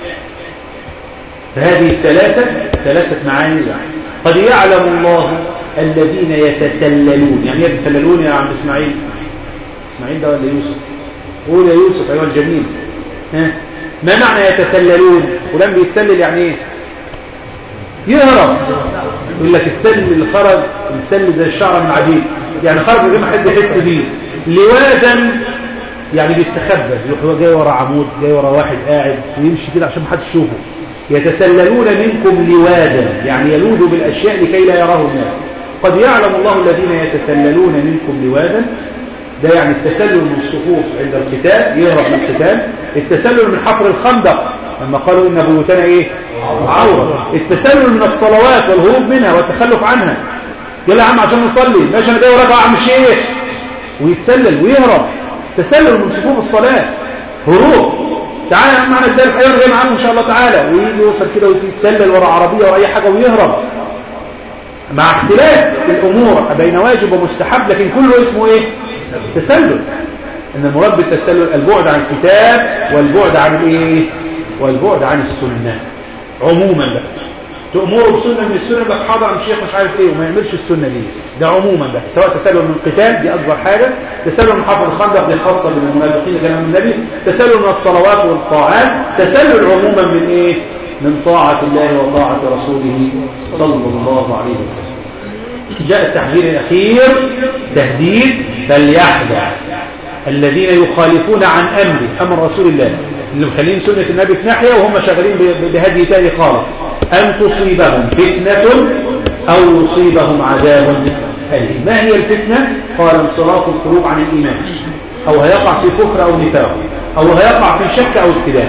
فهذه الثلاثه ثلاثه معاني قد يعلم الله الذين يتسللون يعني يتسللون يا عم اسماعيل اسماعيل ده ولا يوسف قول يا يوسف ايها الجميل ها ما معنى يتسللون ولم بيتسلل يعني ايه يهرب يقول لك السل خرج السل زي الشعر من عديد يعني خرج من غير ما حد يحس بيه لوادا يعني بيستخبى هو جاي ورا عمود جاي ورا واحد قاعد ويمشي كده عشان ما حدش يشوفه يتسللون منكم لوادا يعني يلوذ بالاشياء لكي لا يراه الناس قد يعلم الله الذين يتسللون منكم لوادا ده يعني التسلل من الصفوف عند القتال يهرب من القتال التسلل من حفر الخندق لما قالوا ان بيوتنا ايه عوره التسلل من الصلوات والهروب منها والتخلف عنها يلا يا عم عشان نصلي ماشي انا جاي وراك يا عم الشيخ ويتسلل ويهرب تسلل من صفوف الصلاه هروب تعالى يا عم معنا الدرس ايوه جاي معانا ان شاء الله تعالى ويجي يوصل كده ويتسلل ورا عربيه ورا اي حاجه ويهرب مع اختلاف الامور بين واجب ومستحب لكن كله اسمه ايه تسلل ان المراد بالتسلل البعد عن الكتاب والبعد عن الايه والبعد عن السنه عموما بقى تأمره بسنة من السنة بقى حاضر عن الشيخ مش عارف ايه وما يعملش السنة دي ده عموما بقى سواء تسلل من القتال دي أكبر حاجة تسلل من حفر الخندق دي خاصة بالمنافقين كلام النبي تسلل من الصلوات والطاعات تسلل عموما من ايه من طاعة الله وطاعة رسوله صلى الله عليه وسلم جاء التحذير الأخير تهديد فليحذر الذين يخالفون عن أمره أمر رسول الله اللي مخلين سنة النبي في ناحية وهم شغالين بهدي تاني خالص أن تصيبهم فتنة أو يصيبهم عذاب أليم ما هي الفتنة؟ قال انصراف القلوب عن الإيمان أو هيقع في كفر أو نفاق أو هيقع في شك أو ابتلاء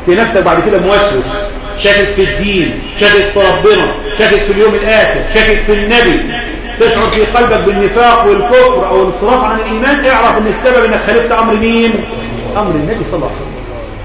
في نفسك بعد كده موسوس شاكك في الدين شاكك في ربنا شاكك في اليوم الآخر شاكك في النبي تشعر في قلبك بالنفاق والكفر أو الانصراف عن الإيمان اعرف أن السبب أنك خالفت أمر مين أمر النبي صلى الله عليه وسلم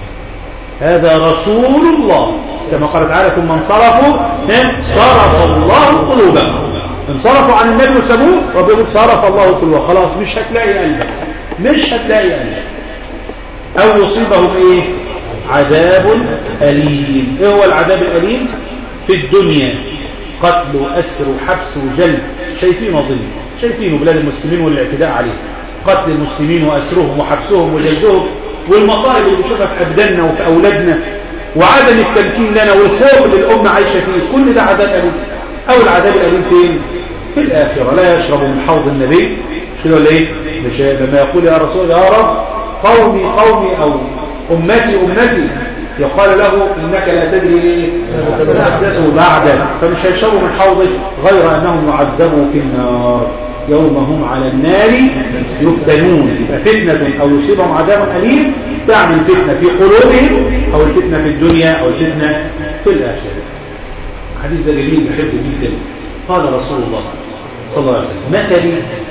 هذا رسول الله كما قال تعالى ثم انصرفوا صرف الله قلوبهم انصرفوا عن النبي وسابوه وبيقول صرف الله قلوبهم خلاص مش هتلاقي قلبك مش هتلاقي قلبك أو يصيبه في إيه عذاب أليم إيه هو العذاب الأليم في الدنيا قتل وأسر وحبس وجلد شايفين ظل شايفين بلاد المسلمين والاعتداء عليهم قتل المسلمين وأسرهم وحبسهم وجلدهم والمصائب اللي بنشوفها في أبداننا وفي أولادنا وعدم التمكين لنا والخوف اللي الأمة عايشة فيه كل ده عذاب أليم أو العذاب الأليم فين؟ في الآخرة لا يشرب من حوض النبي مش كده ولا إيه؟ مش لما يقول يا رسول يا رب قومي قومي أو أمتي أمتي يقال له إنك لا تدري إيه أحدثه بعد فمش هيشربوا من حوضك غير أنهم يعذبوا في النار يوم هم على النار يفتنون فتنة أو يصيبهم عذاب أليم تعني الفتنة في قلوبهم أو الفتنة في الدنيا أو الفتنة في الآخرة حديث ده جميل بحبه جدا قال رسول الله صلى الله عليه وسلم مثلي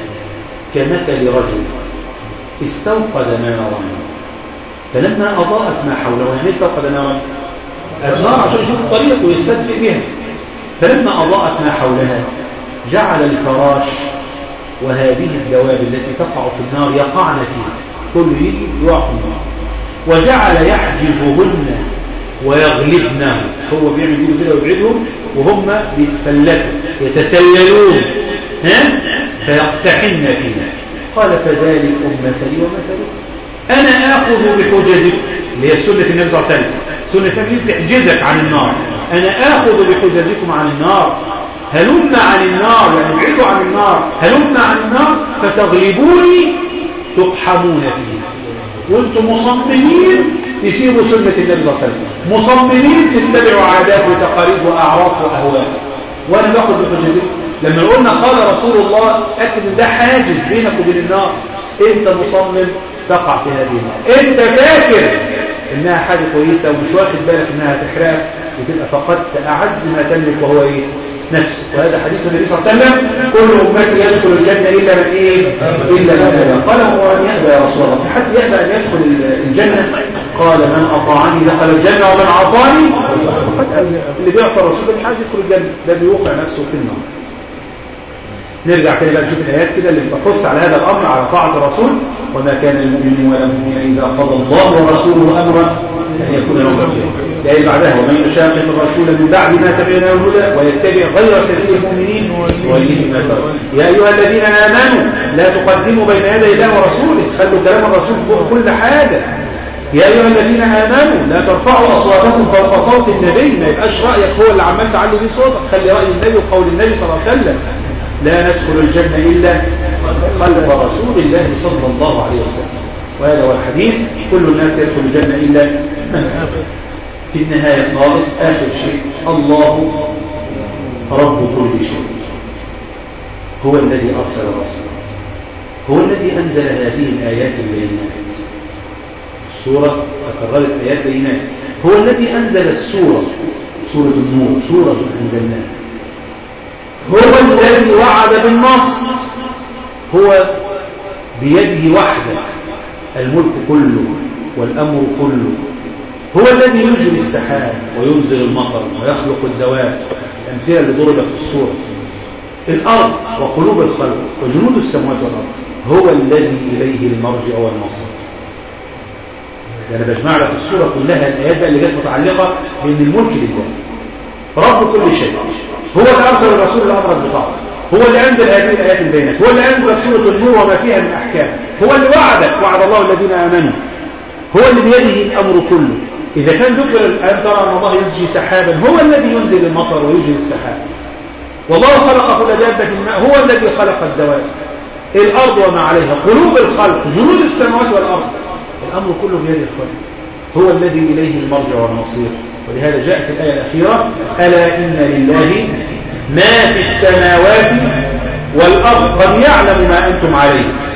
كمثل رجل استوقد نارا فلما أضاءت ما حوله يعني استوقد نارا النار عشان يشوف الطريق ويستدفئ بها فلما أضاءت ما حولها جعل الفراش وهذه الدواب التي تقع في النار يقعن فيها كل يجي يقع في النار وجعل يحجزهن ويغلبنه هو بيعمل دي كده ويبعدهم وهم بيتفلتوا يتسللون ها فيقتحمن فينا قال فذلكم مثلي ومثلكم انا اخذ بحجزكم اللي هي سنه النبي صلى الله عليه وسلم سنه النبي بتحجزك عن النار انا اخذ بحجزكم عن النار هلم عن النار يعني ابعدوا عن النار هلم عن النار فتغلبوني تقحمون فيها وانتم مصممين تسيبوا سنة النبي صلى الله عليه وسلم مصممين تتبعوا عادات وتقاليد وأعراف وأهواء وأنا باخد بحجزكم لما قلنا قال رسول الله أكد ان ده حاجز بينك وبين النار انت مصمم تقع في هذه النار انت فاكر انها حاجة كويسة ومش واخد بالك انها تحرقك وتبقى فقدت أعز ما تملك وهو ايه نفسه وهذا حديث النبي صلى الله عليه وسلم كل أمتي يدخل الجنة إلا من إيه إلا من أبى قال هو أن يأبى يا رسول الله حد يأبى أن يدخل الجنة قال من أطاعني دخل الجنة ومن عصاني فقد أبى اللي بيعصى الرسول ده مش عايز يدخل الجنة ده بيوقع نفسه في النار نرجع تاني بقى نشوف الآيات كده اللي بتحث على هذا الأمر على طاعة الرسول وما كان المؤمن ولا مؤمن إذا قضى الله ورسوله أمرا أن يكون لهم الخير الآية بعدها ومن يشاقق الرسول من بعد ما تبين له الهدى ويتبع غير سبيل المؤمنين يوليه ما تولى يا أيها الذين آمنوا لا تقدموا بين يدي الله ورسوله خلوا كلام الرسول فوق كل حاجة يا أيها الذين آمنوا لا ترفعوا أصواتكم فوق صوت النبي ما يبقاش رأيك هو اللي عمال تعلي بيه صوتك خلي رأي النبي وقول النبي صلى الله عليه وسلم لا ندخل الجنة إلا خلف رسول الله صلى الله عليه وسلم وهذا هو الحديث كل الناس يدخل الجنة إلا من أبى في النهاية خالص آخر شيء الله رب كل شيء هو الذي أرسل رسوله هو الذي أنزل هذه الآيات البينات السورة تكررت آيات بينات هو الذي أنزل السورة سورة النور سورة أنزلناها هو الذي وعد بالنصر هو بيده وحده الملك كله والأمر كله هو الذي يجري السحاب وينزل المطر ويخلق الدواب الأمثلة اللي ضربت في الصورة الأرض وقلوب الخلق وجنود السماوات والأرض هو الذي إليه المرجع والمصير ده أنا بجمع لك الصورة كلها الآيات بقى اللي جت متعلقة بأن الملك لله رب كل شيء هو اللي أرسل الرسول الأمر بطاعته هو اللي أنزل هذه الآيات البينات هو اللي أنزل سورة النور وما فيها من أحكام هو اللي وعدك وعد الله الذين آمنوا هو اللي بيده الأمر كله إذا كان ذكر الآن ترى أن الله ينزل سحابا هو الذي ينزل المطر ويجري السحاب والله خلق كل دابة الماء هو الذي خلق الدواب الأرض وما عليها قلوب الخلق جنود السماوات والأرض الأمر كله بيد الخلق هو الذي إليه المرجع والمصير ولهذا جاءت الآية الأخيرة ألا إن لله ما في السماوات والأرض قد يعلم ما أنتم عليه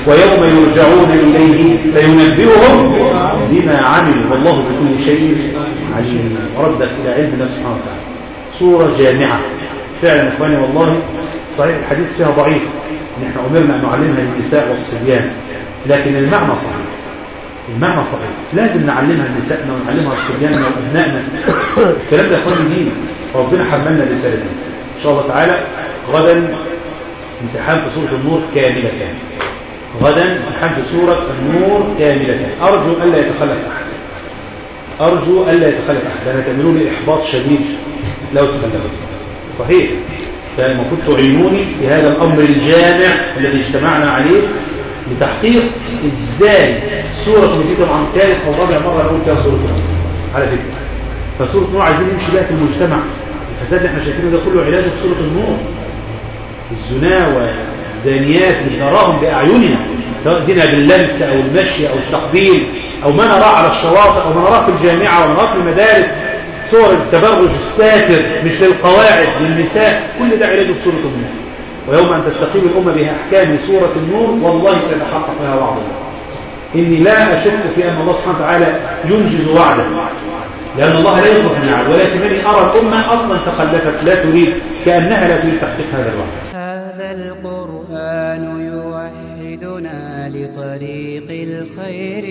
ويوم يرجعون إليه فينبئهم بما عملوا والله بكل شيء عليم وردك إلى علم الله سبحانه وتعالى صورة جامعة فعلا إخواني والله صحيح الحديث فيها ضعيف إن احنا أمرنا أن نعلمها للنساء والصبيان لكن المعنى صحيح المعنى صحيح لازم نعلمها لنسائنا ونعلمها لصبياننا وابنائنا الكلام ده يا اخواني دين ربنا حملنا رساله دي ان شاء الله تعالى غدا امتحان في سوره النور كامله غدا امتحان في سوره النور كامله ارجو الا يتخلف احد ارجو الا يتخلف احد لان تعملوا لي احباط شديد لو تخلفت صحيح فالمفروض تعينوني في هذا الامر الجامع الذي اجتمعنا عليه لتحقيق ازاي سورة ودي طبعا ثالث او رابع مرة نقول فيها سورة نوح على فكرة فسورة نوح عايزين نمشي بيها في المجتمع الفساد اللي احنا شايفينه ده كله علاجه بسورة النور الزنا والزانيات اللي نراهم بأعيننا سواء زنا باللمس او المشي او التقبيل او ما نراه على الشواطئ او ما نراه في الجامعة او نراه في المدارس صور التبرج الساتر مش للقواعد للنساء كل ده علاجه بسورة النور ويوم أن تستقيم الأمة بأحكام سورة النور والله سيتحقق لها وعد الله إني لا أشك في أن الله سبحانه وتعالى ينجز وعده لأن الله لا يخلف الميعاد ولكنني أرى الأمة أصلا تخلفت لا تريد كأنها لا تريد تحقيق هذا الوعد هذا القرآن يوحدنا لطريق الخير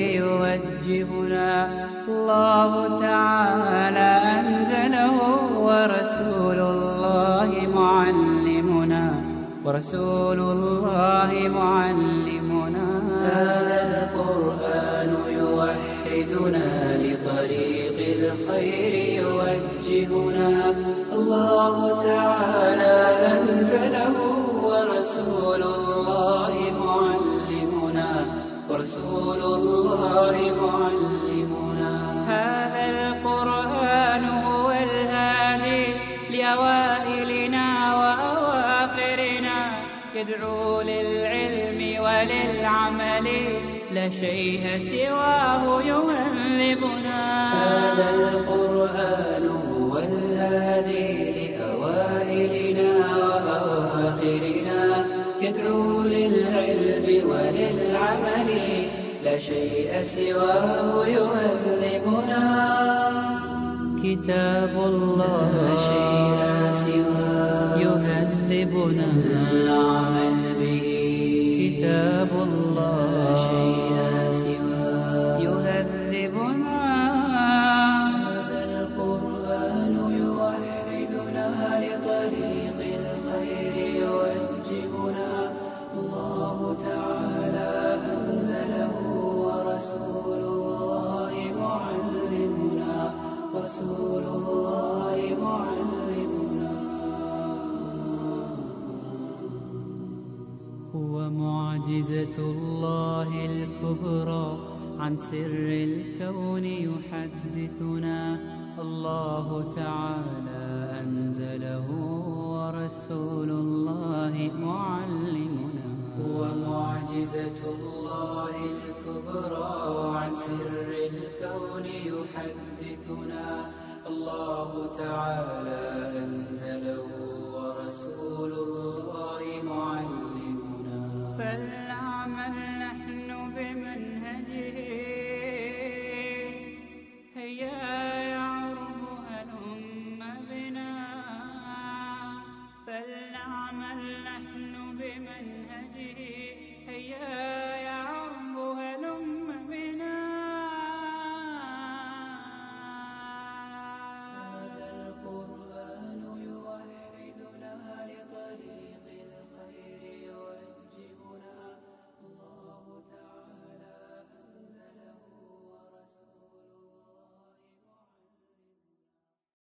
يوجهنا الله تعالى أنزله ورسول الله معلمنا ورسول الله معلمنا هذا القرآن يوحدنا لطريق الخير يوجهنا الله تعالى أنزله ورسول الله معلمنا ورسول الله معلمنا هذا القرآن هو الهادي لأوائلنا وأواخرنا يدعو للعلم وللعمل لا شيء سواه يهذبنا هذا القرآن هو الهادي لأوائلنا وأواخرنا يدعو للعلم وللعمل لا شيء سواه يهذبنا كتاب الله لا شيء سواه يهذبنا العمل به كتاب الله لا شيء سواه يهذبنا هذا القرآن يوحدنا لطريق الخير يوجهنا الله تعالى أنزله ورسول الله معلمنا ورسول الله معلمنا هو معجزة الله الكبرى عن سر الكون يحدثنا الله تعالى أنزله ورسول الله معلمنا هو معجزة الله الكبرى عن سر الكون يحدثنا الله تعالى أنزله